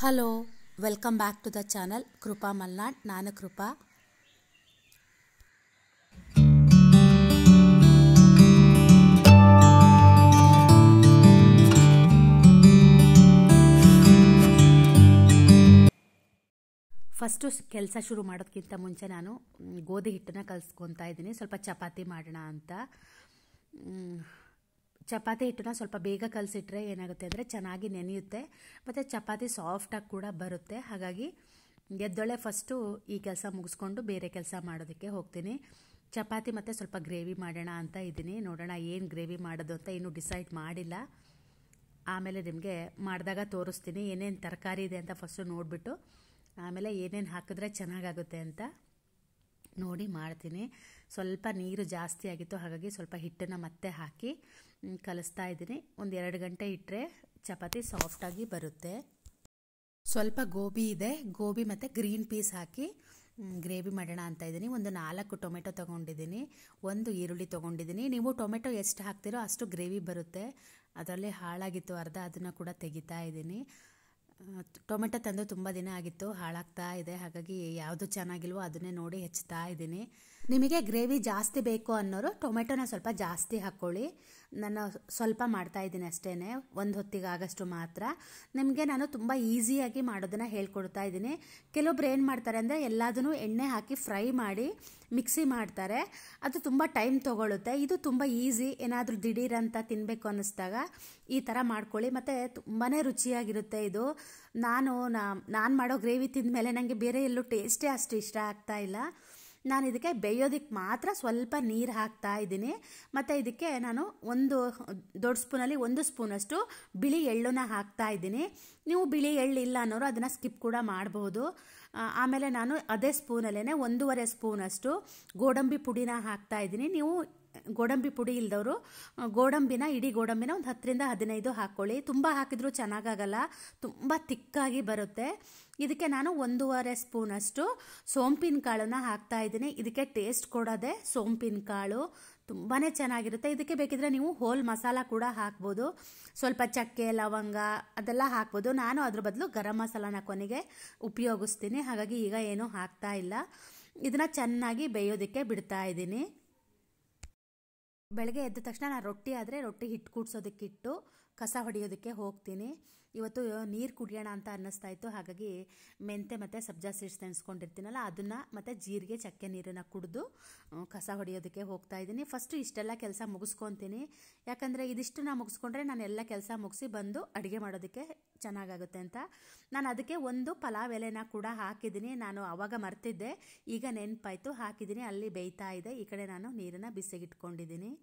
hello welcome back to the channel Krupa Malnad ನಾನು Krupa first ಕೆಲಸ ಶುರು ಮಾಡೋದಕ್ಕಿಂತ ಮುಂಚೆ ನಾನು ಮ್, ಗೋಧಿ ಹಿಟ್ಟನ್ನ ಕಲಿಸ್ಕೊತಾ ಇದ್ದೀನಿ ಸ್ವಲ್ಪ ಚಪಾತಿ ಮಾಡೋಣ ಅಂತ ಮ್, ಚಪಾತಿ ಹಿಟ್ಟನ್ನ ಸ್ವಲ್ಪ ಬೇಗ ಕಲಸಿಟ್ರೆ ಏನಾಗುತ್ತೆ ಅಂದರೆ ಚೆನ್ನಾಗಿ ನೆನೆಯುತ್ತೆ ಮತ್ತು ಚಪಾತಿ ಸಾಫ್ಟಾಗಿ ಕೂಡ ಬರುತ್ತೆ ಹಾಗಾಗಿ ಎದ್ದೊಳೆ ಫಸ್ಟು ಈ ಕೆಲಸ ಮುಗಿಸ್ಕೊಂಡು ಬೇರೆ ಕೆಲಸ ಮಾಡೋದಕ್ಕೆ ಹೋಗ್ತೀನಿ ಚಪಾತಿ ಮತ್ತು ಸ್ವಲ್ಪ ಗ್ರೇವಿ ಮಾಡೋಣ ಅಂತ ಇದ್ದೀನಿ ನೋಡೋಣ ಏನು ಗ್ರೇವಿ ಮಾಡೋದು ಅಂತ ಇನ್ನೂ ಡಿಸೈಡ್ ಮಾಡಿಲ್ಲ ಆಮೇಲೆ ನಿಮಗೆ ಮಾಡಿದಾಗ ತೋರಿಸ್ತೀನಿ ಏನೇನು ತರಕಾರಿ ಇದೆ ಅಂತ ಫಸ್ಟು ನೋಡಿಬಿಟ್ಟು ಆಮೇಲೆ ಏನೇನು ಹಾಕಿದ್ರೆ ಚೆನ್ನಾಗಾಗುತ್ತೆ ಅಂತ ನೋಡಿ ಮಾಡ್ತೀನಿ ಸ್ವಲ್ಪ ನೀರು ಜಾಸ್ತಿ ಆಗಿತ್ತು ಹಾಗಾಗಿ ಸ್ವಲ್ಪ ಹಿಟ್ಟನ್ನು ಮತ್ತೆ ಹಾಕಿ ಮ್, ಕಲಿಸ್ತಾ ಇದ್ದೀನಿ ಒಂದು ಎರಡು ಗಂಟೆ ಇಟ್ಟರೆ ಚಪಾತಿ ಸಾಫ್ಟಾಗಿ ಬರುತ್ತೆ ಸ್ವಲ್ಪ ಗೋಬಿ ಇದೆ ಗೋಬಿ ಮತ್ತು ಗ್ರೀನ್ ಪೀಸ್ ಹಾಕಿ ಗ್ರೇವಿ ಮಾಡೋಣ ಅಂತ ಇದ್ದೀನಿ ಒಂದು ನಾಲ್ಕು ಟೊಮೆಟೊ ತೊಗೊಂಡಿದ್ದೀನಿ ಒಂದು ಈರುಳ್ಳಿ ತೊಗೊಂಡಿದ್ದೀನಿ ನೀವು ಟೊಮೆಟೊ ಎಷ್ಟು ಹಾಕ್ತೀರೋ ಅಷ್ಟು ಗ್ರೇವಿ ಬರುತ್ತೆ ಅದರಲ್ಲಿ ಹಾಳಾಗಿತ್ತು ಅರ್ಧ ಅದನ್ನು ಕೂಡ ತೆಗಿತಾ ಇದ್ದೀನಿ ಆ, ಟೊಮೆಟೊ ತಂದು ತುಂಬ ದಿನ ಆಗಿತ್ತು ಹಾಳಾಗ್ತಾ ಇದೆ ಹಾಗಾಗಿ ಯಾವುದು ಚೆನ್ನಾಗಿಲ್ವೋ ಅದನ್ನೇ ನೋಡಿ ಹೆಚ್ಚುತ್ತಾ ಇದ್ದೀನಿ ನಿಮಗೆ ಗ್ರೇವಿ ಜಾಸ್ತಿ ಬೇಕು ಅನ್ನೋರು ಟೊಮೆಟೊನ ಸ್ವಲ್ಪ ಜಾಸ್ತಿ ಹಾಕ್ಕೊಳ್ಳಿ ನಾನು ಸ್ವಲ್ಪ ಮಾಡ್ತಾ ಇದ್ದೀನಿ ಅಷ್ಟೇ ಒಂದು ಹೊತ್ತಿಗೆ ಆಗಷ್ಟು ಮಾತ್ರ ನಿಮಗೆ ನಾನು ತುಂಬ ಈಸಿಯಾಗಿ ಮಾಡೋದನ್ನು ಹೇಳ್ಕೊಡ್ತಾ ಇದ್ದೀನಿ ಕೆಲವೊಬ್ರು ಏನು ಮಾಡ್ತಾರೆ ಅಂದರೆ ಎಲ್ಲದನ್ನು ಎಣ್ಣೆ ಹಾಕಿ ಫ್ರೈ ಮಾಡಿ ಮಿಕ್ಸಿ ಮಾಡ್ತಾರೆ ಅದು ತುಂಬ ಟೈಮ್ ತೊಗೊಳುತ್ತೆ ಇದು ತುಂಬ ಈಸಿ ಏನಾದರೂ ದಿಢೀರ್ ಅಂತ ತಿನ್ನಬೇಕು ಅನ್ನಿಸ್ದಾಗ ಈ ಥರ ಮಾಡ್ಕೊಳ್ಳಿ ಮತ್ತು ತುಂಬಾ ರುಚಿಯಾಗಿರುತ್ತೆ ಇದು ನಾನು ನಾನು ಮಾಡೋ ಗ್ರೇವಿ ತಿಂದಮೇಲೆ ನನಗೆ ಬೇರೆ ಎಲ್ಲೂ ಟೇಸ್ಟೇ ಅಷ್ಟು ಇಷ್ಟ ಆಗ್ತಾ ಇಲ್ಲ ನಾನು ಇದಕ್ಕೆ ಬೇಯೋದಕ್ಕೆ ಮಾತ್ರ ಸ್ವಲ್ಪ ನೀರು ಹಾಕ್ತಾ ಇದ್ದೀನಿ ಮತ್ತು ಇದಕ್ಕೆ ನಾನು ಒಂದು ದೊಡ್ಡ ಸ್ಪೂನಲ್ಲಿ ಒಂದು ಸ್ಪೂನಷ್ಟು ಬಿಳಿ ಎಳ್ಳನ್ನ ಹಾಕ್ತಾ ಇದ್ದೀನಿ ನೀವು ಬಿಳಿ ಎಳ್ಳು ಇಲ್ಲ ಅನ್ನೋರು ಅದನ್ನು ಸ್ಕಿಪ್ ಕೂಡ ಮಾಡಬಹುದು ಆ, ಆಮೇಲೆ ನಾನು ಅದೇ ಸ್ಪೂನಲ್ಲೇ ಒಂದೂವರೆ ಸ್ಪೂನಷ್ಟು ಗೋಡಂಬಿ ಪುಡಿನ ಹಾಕ್ತಾ ಇದ್ದೀನಿ ನೀವು ಗೋಡಂಬಿ ಪುಡಿ ಇಲ್ದವರು ಗೋಡಂಬಿನ ಇಡೀ ಗೋಡಂಬಿನ ಒಂದು ಹತ್ತರಿಂದ ಹದಿನೈದು ಹಾಕ್ಕೊಳ್ಳಿ ತುಂಬ ಹಾಕಿದ್ರೂ ಚೆನ್ನಾಗಾಗಲ್ಲ ತುಂಬ ತಿಕ್ಕಾಗಿ ಬರುತ್ತೆ ಇದಕ್ಕೆ ನಾನು ಒಂದೂವರೆ ಸ್ಪೂನಷ್ಟು ಸೋಂಪಿನ ಕಾಳನ್ನ ಹಾಕ್ತಾ ಇದ್ದೀನಿ ಇದಕ್ಕೆ ಟೇಸ್ಟ್ ಕೊಡೋದೆ ಸೋಂಪಿನ ಕಾಳು ತುಂಬಾ ಚೆನ್ನಾಗಿರುತ್ತೆ ಇದಕ್ಕೆ ಬೇಕಿದ್ರೆ ನೀವು ಹೋಲ್ ಮಸಾಲ ಕೂಡ ಹಾಕ್ಬೋದು ಸ್ವಲ್ಪ ಚಕ್ಕೆ ಲವಂಗ ಅದೆಲ್ಲ ಹಾಕ್ಬೋದು ನಾನು ಅದ್ರ ಬದಲು ಗರಂ ಮಸಾಲಾನ ಕೊನೆಗೆ ಉಪಯೋಗಿಸ್ತೀನಿ ಹಾಗಾಗಿ ಈಗ ಏನೂ ಹಾಕ್ತಾ ಇಲ್ಲ ಇದನ್ನು ಚೆನ್ನಾಗಿ ಬೇಯೋದಕ್ಕೆ ಬಿಡ್ತಾ ಇದ್ದೀನಿ ಬೆಳಗ್ಗೆ ಎದ್ದ ತಕ್ಷಣ ನಾನು ರೊಟ್ಟಿ ಆದರೆ ರೊಟ್ಟಿ ಹಿಟ್ಟು ಕೂಡ್ಸೋದಕ್ಕಿಟ್ಟು ಕಸ ಹೊಡೆಯೋದಕ್ಕೆ ಹೋಗ್ತೀನಿ ಇವತ್ತು ನೀರು ಕುಡಿಯೋಣ ಅಂತ ಅನ್ನಿಸ್ತಾ ಇತ್ತು ಹಾಗಾಗಿ ಮೆಂತೆ ಮತ್ತು ಸಬ್ಜಾ ಸೀಡ್ಸ್ ನೆನೆಸ್ಕೊಂಡಿರ್ತೀನಲ್ಲ ಅದನ್ನು ಮತ್ತು ಜೀರಿಗೆ ಚಕ್ಕೆ ನೀರನ್ನು ಕುಡಿದು ಆ, ಕಸ ಹೊಡೆಯೋದಕ್ಕೆ ಹೋಗ್ತಾ ಇದ್ದೀನಿ ಫಸ್ಟು ಇಷ್ಟೆಲ್ಲ ಕೆಲಸ ಮುಗಿಸ್ಕೊತೀನಿ ಯಾಕಂದರೆ ಇದಿಷ್ಟನ್ನ ಮುಗಿಸ್ಕೊಂಡ್ರೆ ನಾನು ಎಲ್ಲ ಕೆಲಸ ಮುಗಿಸಿ ಬಂದು ಅಡುಗೆ ಮಾಡೋದಕ್ಕೆ ಚೆನ್ನಾಗಾಗುತ್ತೆ ಅಂತ ನಾನು ಅದಕ್ಕೆ ಒಂದು ಪಲಾವ್ ಎಲೆನ ಕೂಡ ಹಾಕಿದ್ದೀನಿ ನಾನು ಆವಾಗ ಮರ್ತಿದ್ದೆ ಈಗ ನೆನಪಾಯಿತು ಹಾಕಿದ್ದೀನಿ ಅಲ್ಲಿ ಬೇಯ್ತಾ ಇದೆ ಈ ಕಡೆ ನಾನು ನೀರನ್ನು ಬಿಸಿಗಿಟ್ಕೊಂಡಿದ್ದೀನಿ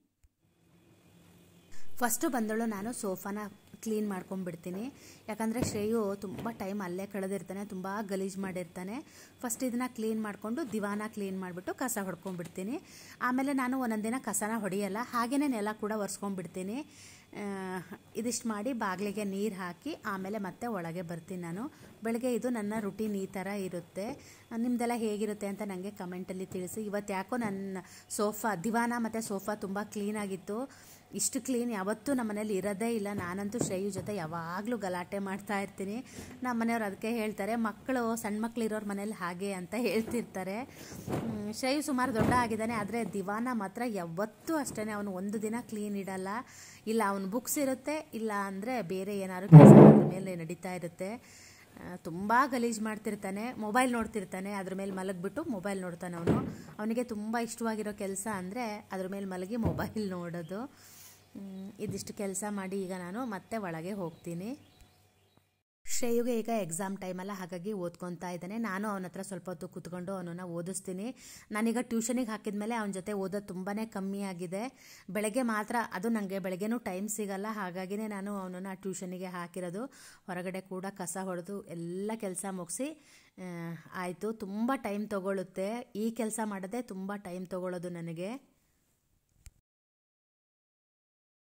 ಫಸ್ಟು ಬಂದಳು ನಾನು ಸೋಫಾನ ಕ್ಲೀನ್ ಮಾಡ್ಕೊಂಡ್ಬಿಡ್ತೀನಿ ಯಾಕಂದರೆ ಶ್ರೇಯು ತುಂಬ ಟೈಮ್ ಅಲ್ಲೇ ಕಳೆದಿರ್ತಾನೆ ತುಂಬ ಗಲೀಜು ಮಾಡಿರ್ತಾನೆ ಫಸ್ಟ್ ಇದನ್ನು ಕ್ಲೀನ್ ಮಾಡಿಕೊಂಡು ದಿವಾನ ಕ್ಲೀನ್ ಮಾಡಿಬಿಟ್ಟು ಕಸ ಹೊಡ್ಕೊಂಡ್ಬಿಡ್ತೀನಿ ಆಮೇಲೆ ನಾನು ಒಂದೊಂದು ದಿನ ಕಸನ ಹೊಡೆಯಲ್ಲ ಹಾಗೆಯೇ ನೆಲ ಕೂಡ ಒರೆಸ್ಕೊಂಡ್ಬಿಡ್ತೀನಿ ಇದಿಷ್ಟು ಮಾಡಿ ಬಾಗಿಲಿಗೆ ನೀರು ಹಾಕಿ ಆಮೇಲೆ ಮತ್ತೆ ಒಳಗೆ ಬರ್ತೀನಿ ನಾನು ಬೆಳಗ್ಗೆ ಇದು ನನ್ನ ರುಟೀನ್ ಈ ಥರ ಇರುತ್ತೆ ನಿಮ್ಮದೆಲ್ಲ ಹೇಗಿರುತ್ತೆ ಅಂತ ನನಗೆ ಕಮೆಂಟಲ್ಲಿ ತಿಳಿಸಿ ಇವತ್ತು ಯಾಕೋ ನನ್ನ ಸೋಫಾ ದಿವಾನ ಮತ್ತು ಸೋಫಾ ತುಂಬ ಕ್ಲೀನಾಗಿತ್ತು ಇಷ್ಟು ಕ್ಲೀನ್ ಯಾವತ್ತೂ ನಮ್ಮ ಮನೇಲಿ ಇರೋದೇ ಇಲ್ಲ ನಾನಂತೂ ಶ್ರೇಯು ಜೊತೆ ಯಾವಾಗಲೂ ಗಲಾಟೆ ಮಾಡ್ತಾ ಇರ್ತೀನಿ ನಮ್ಮ ಮನೆಯವ್ರು ಅದಕ್ಕೆ ಹೇಳ್ತಾರೆ ಮಕ್ಕಳು ಸಣ್ಣ ಮಕ್ಳು ಇರೋರ ಮನೇಲಿ ಹಾಗೆ ಅಂತ ಹೇಳ್ತಿರ್ತಾರೆ ಹ್ಮ್, ಶ್ರೇಯು ಸುಮಾರು ದೊಡ್ಡ ಆಗಿದ್ದಾನೆ ಆದರೆ ದಿವಾನ ಮಾತ್ರ ಯಾವತ್ತೂ ಅಷ್ಟೇ ಅವನು ಒಂದು ದಿನ ಕ್ಲೀನ್ ಇಡಲ್ಲ ಇಲ್ಲ ಅವನು ಬುಕ್ಸ್ ಇರುತ್ತೆ ಇಲ್ಲ ಅಂದರೆ ಬೇರೆ ಏನಾದ್ರು ಕೆಲಸ ಮೇಲೆ ನಡೀತಾ ಇರುತ್ತೆ ತುಂಬ ಗಲೀಜು ಮಾಡ್ತಿರ್ತಾನೆ ಮೊಬೈಲ್ ನೋಡ್ತಿರ್ತಾನೆ ಅದ್ರ ಮೇಲೆ ಮಲಗಿಬಿಟ್ಟು ಮೊಬೈಲ್ ನೋಡ್ತಾನೆ ಅವನು ಅವನಿಗೆ ತುಂಬ ಇಷ್ಟವಾಗಿರೋ ಕೆಲಸ ಅಂದರೆ ಅದ್ರ ಮೇಲೆ ಮಲಗಿ ಮೊಬೈಲ್ ನೋಡೋದು ಹ್ಮ್, ಇದಿಷ್ಟು ಕೆಲಸ ಮಾಡಿ ಈಗ ನಾನು ಮತ್ತೆ ಒಳಗೆ ಹೋಗ್ತೀನಿ ಶ್ರೇಯುಗೆ ಈಗ ಎಕ್ಸಾಮ್ ಟೈಮಲ್ಲ ಹಾಗಾಗಿ ಓದ್ಕೊತಾ ಇದ್ದಾನೆ ನಾನು ಅವನ ಹತ್ರ ಸ್ವಲ್ಪ ಹೊತ್ತು ಕೂತ್ಕೊಂಡು ಅವನನ್ನು ಓದಿಸ್ತೀನಿ ನಾನೀಗ ಟ್ಯೂಷನಿಗೆ ಹಾಕಿದ್ಮೇಲೆ ಅವನ ಜೊತೆ ಓದೋದು ತುಂಬಾ ಕಮ್ಮಿ ಆಗಿದೆ ಬೆಳಗ್ಗೆ ಮಾತ್ರ ಅದು ನನಗೆ ಬೆಳಗ್ಗೆನೂ ಟೈಮ್ ಸಿಗಲ್ಲ ಹಾಗಾಗಿನೇ ನಾನು ಅವನನ್ನು ಟ್ಯೂಷನಿಗೆ ಹಾಕಿರೋದು ಹೊರಗಡೆ ಕೂಡ ಕಸ ಹೊಡೆದು ಎಲ್ಲ ಕೆಲಸ ಮುಗಿಸಿ ಆಯಿತು ತುಂಬ ಟೈಮ್ ತೊಗೊಳುತ್ತೆ ಈ ಕೆಲಸ ಮಾಡೋದೇ ತುಂಬ ಟೈಮ್ ತೊಗೊಳ್ಳೋದು ನನಗೆ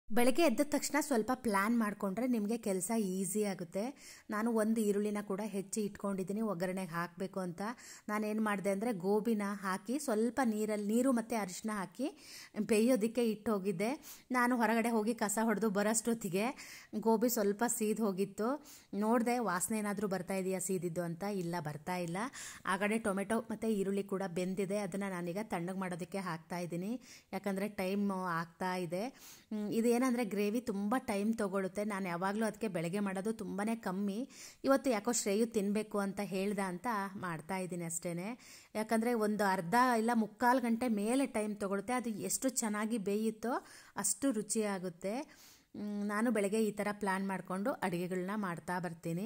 ಬೆಳಗ್ಗೆ ಎದ್ದ ತಕ್ಷಣ ಸ್ವಲ್ಪ ಪ್ಲ್ಯಾನ್ ಮಾಡಿಕೊಂಡ್ರೆ ನಿಮಗೆ ಕೆಲಸ ಈಸಿ ಆಗುತ್ತೆ ನಾನು ಒಂದು ಈರುಳ್ಳಿನ ಕೂಡ ಹೆಚ್ಚಿ ಇಟ್ಕೊಂಡಿದ್ದೀನಿ ಒಗ್ಗರಣೆಗೆ ಹಾಕಬೇಕು ಅಂತ ನಾನೇನು ಮಾಡಿದೆ ಅಂದರೆ ಗೋಬಿನ ಹಾಕಿ ಸ್ವಲ್ಪ ನೀರಲ್ಲಿ ನೀರು ಮತ್ತು ಅರಿಶಿನ ಹಾಕಿ ಬೇಯೋದಕ್ಕೆ ಇಟ್ಟು ಹೋಗಿದ್ದೆ ನಾನು ಹೊರಗಡೆ ಹೋಗಿ ಕಸ ಹೊಡೆದು ಬರೋಷ್ಟೊತ್ತಿಗೆ ಗೋಬಿ ಸ್ವಲ್ಪ ಸೀದ್ ಹೋಗಿತ್ತು ನೋಡಿದೆ ವಾಸನೆ ಏನಾದರೂ ಬರ್ತಾ ಇದೆಯಾ ಸೀದಿದ್ದು ಅಂತ ಇಲ್ಲ ಬರ್ತಾ ಇಲ್ಲ ಆ ಕಡೆ ಟೊಮೆಟೊ ಮತ್ತು ಈರುಳ್ಳಿ ಕೂಡ ಬೆಂದಿದೆ ಅದನ್ನು ನಾನೀಗ ತಣ್ಣಗೆ ಮಾಡೋದಕ್ಕೆ ಹಾಕ್ತಾ ಇದ್ದೀನಿ ಯಾಕಂದರೆ ಟೈಮ್ ಆಗ್ತಾ ಇದೆ ಇದು ಏನಂದರೆ ಗ್ರೇವಿ ತುಂಬ ಟೈಮ್ ತೊಗೊಳುತ್ತೆ ನಾನು ಯಾವಾಗಲೂ ಅದಕ್ಕೆ ಬೆಳಗ್ಗೆ ಮಾಡೋದು ತುಂಬಾ ಕಮ್ಮಿ ಇವತ್ತು ಯಾಕೋ ಶ್ರೇಯು ತಿನ್ನಬೇಕು ಅಂತ ಹೇಳ್ದ ಅಂತ ಮಾಡ್ತಾ ಇದ್ದೀನಿ ಅಷ್ಟೇ ಯಾಕಂದರೆ ಒಂದು ಅರ್ಧ ಇಲ್ಲ ಮುಕ್ಕಾಲು ಗಂಟೆ ಮೇಲೆ ಟೈಮ್ ತೊಗೊಳುತ್ತೆ ಅದು ಎಷ್ಟು ಚೆನ್ನಾಗಿ ಬೇಯುತ್ತೋ ಅಷ್ಟು ರುಚಿಯಾಗುತ್ತೆ ನಾನು ಬೆಳಗ್ಗೆ ಈ ಥರ ಪ್ಲ್ಯಾನ್ ಮಾಡಿಕೊಂಡು ಅಡುಗೆಗಳನ್ನ ಮಾಡ್ತಾ ಬರ್ತೀನಿ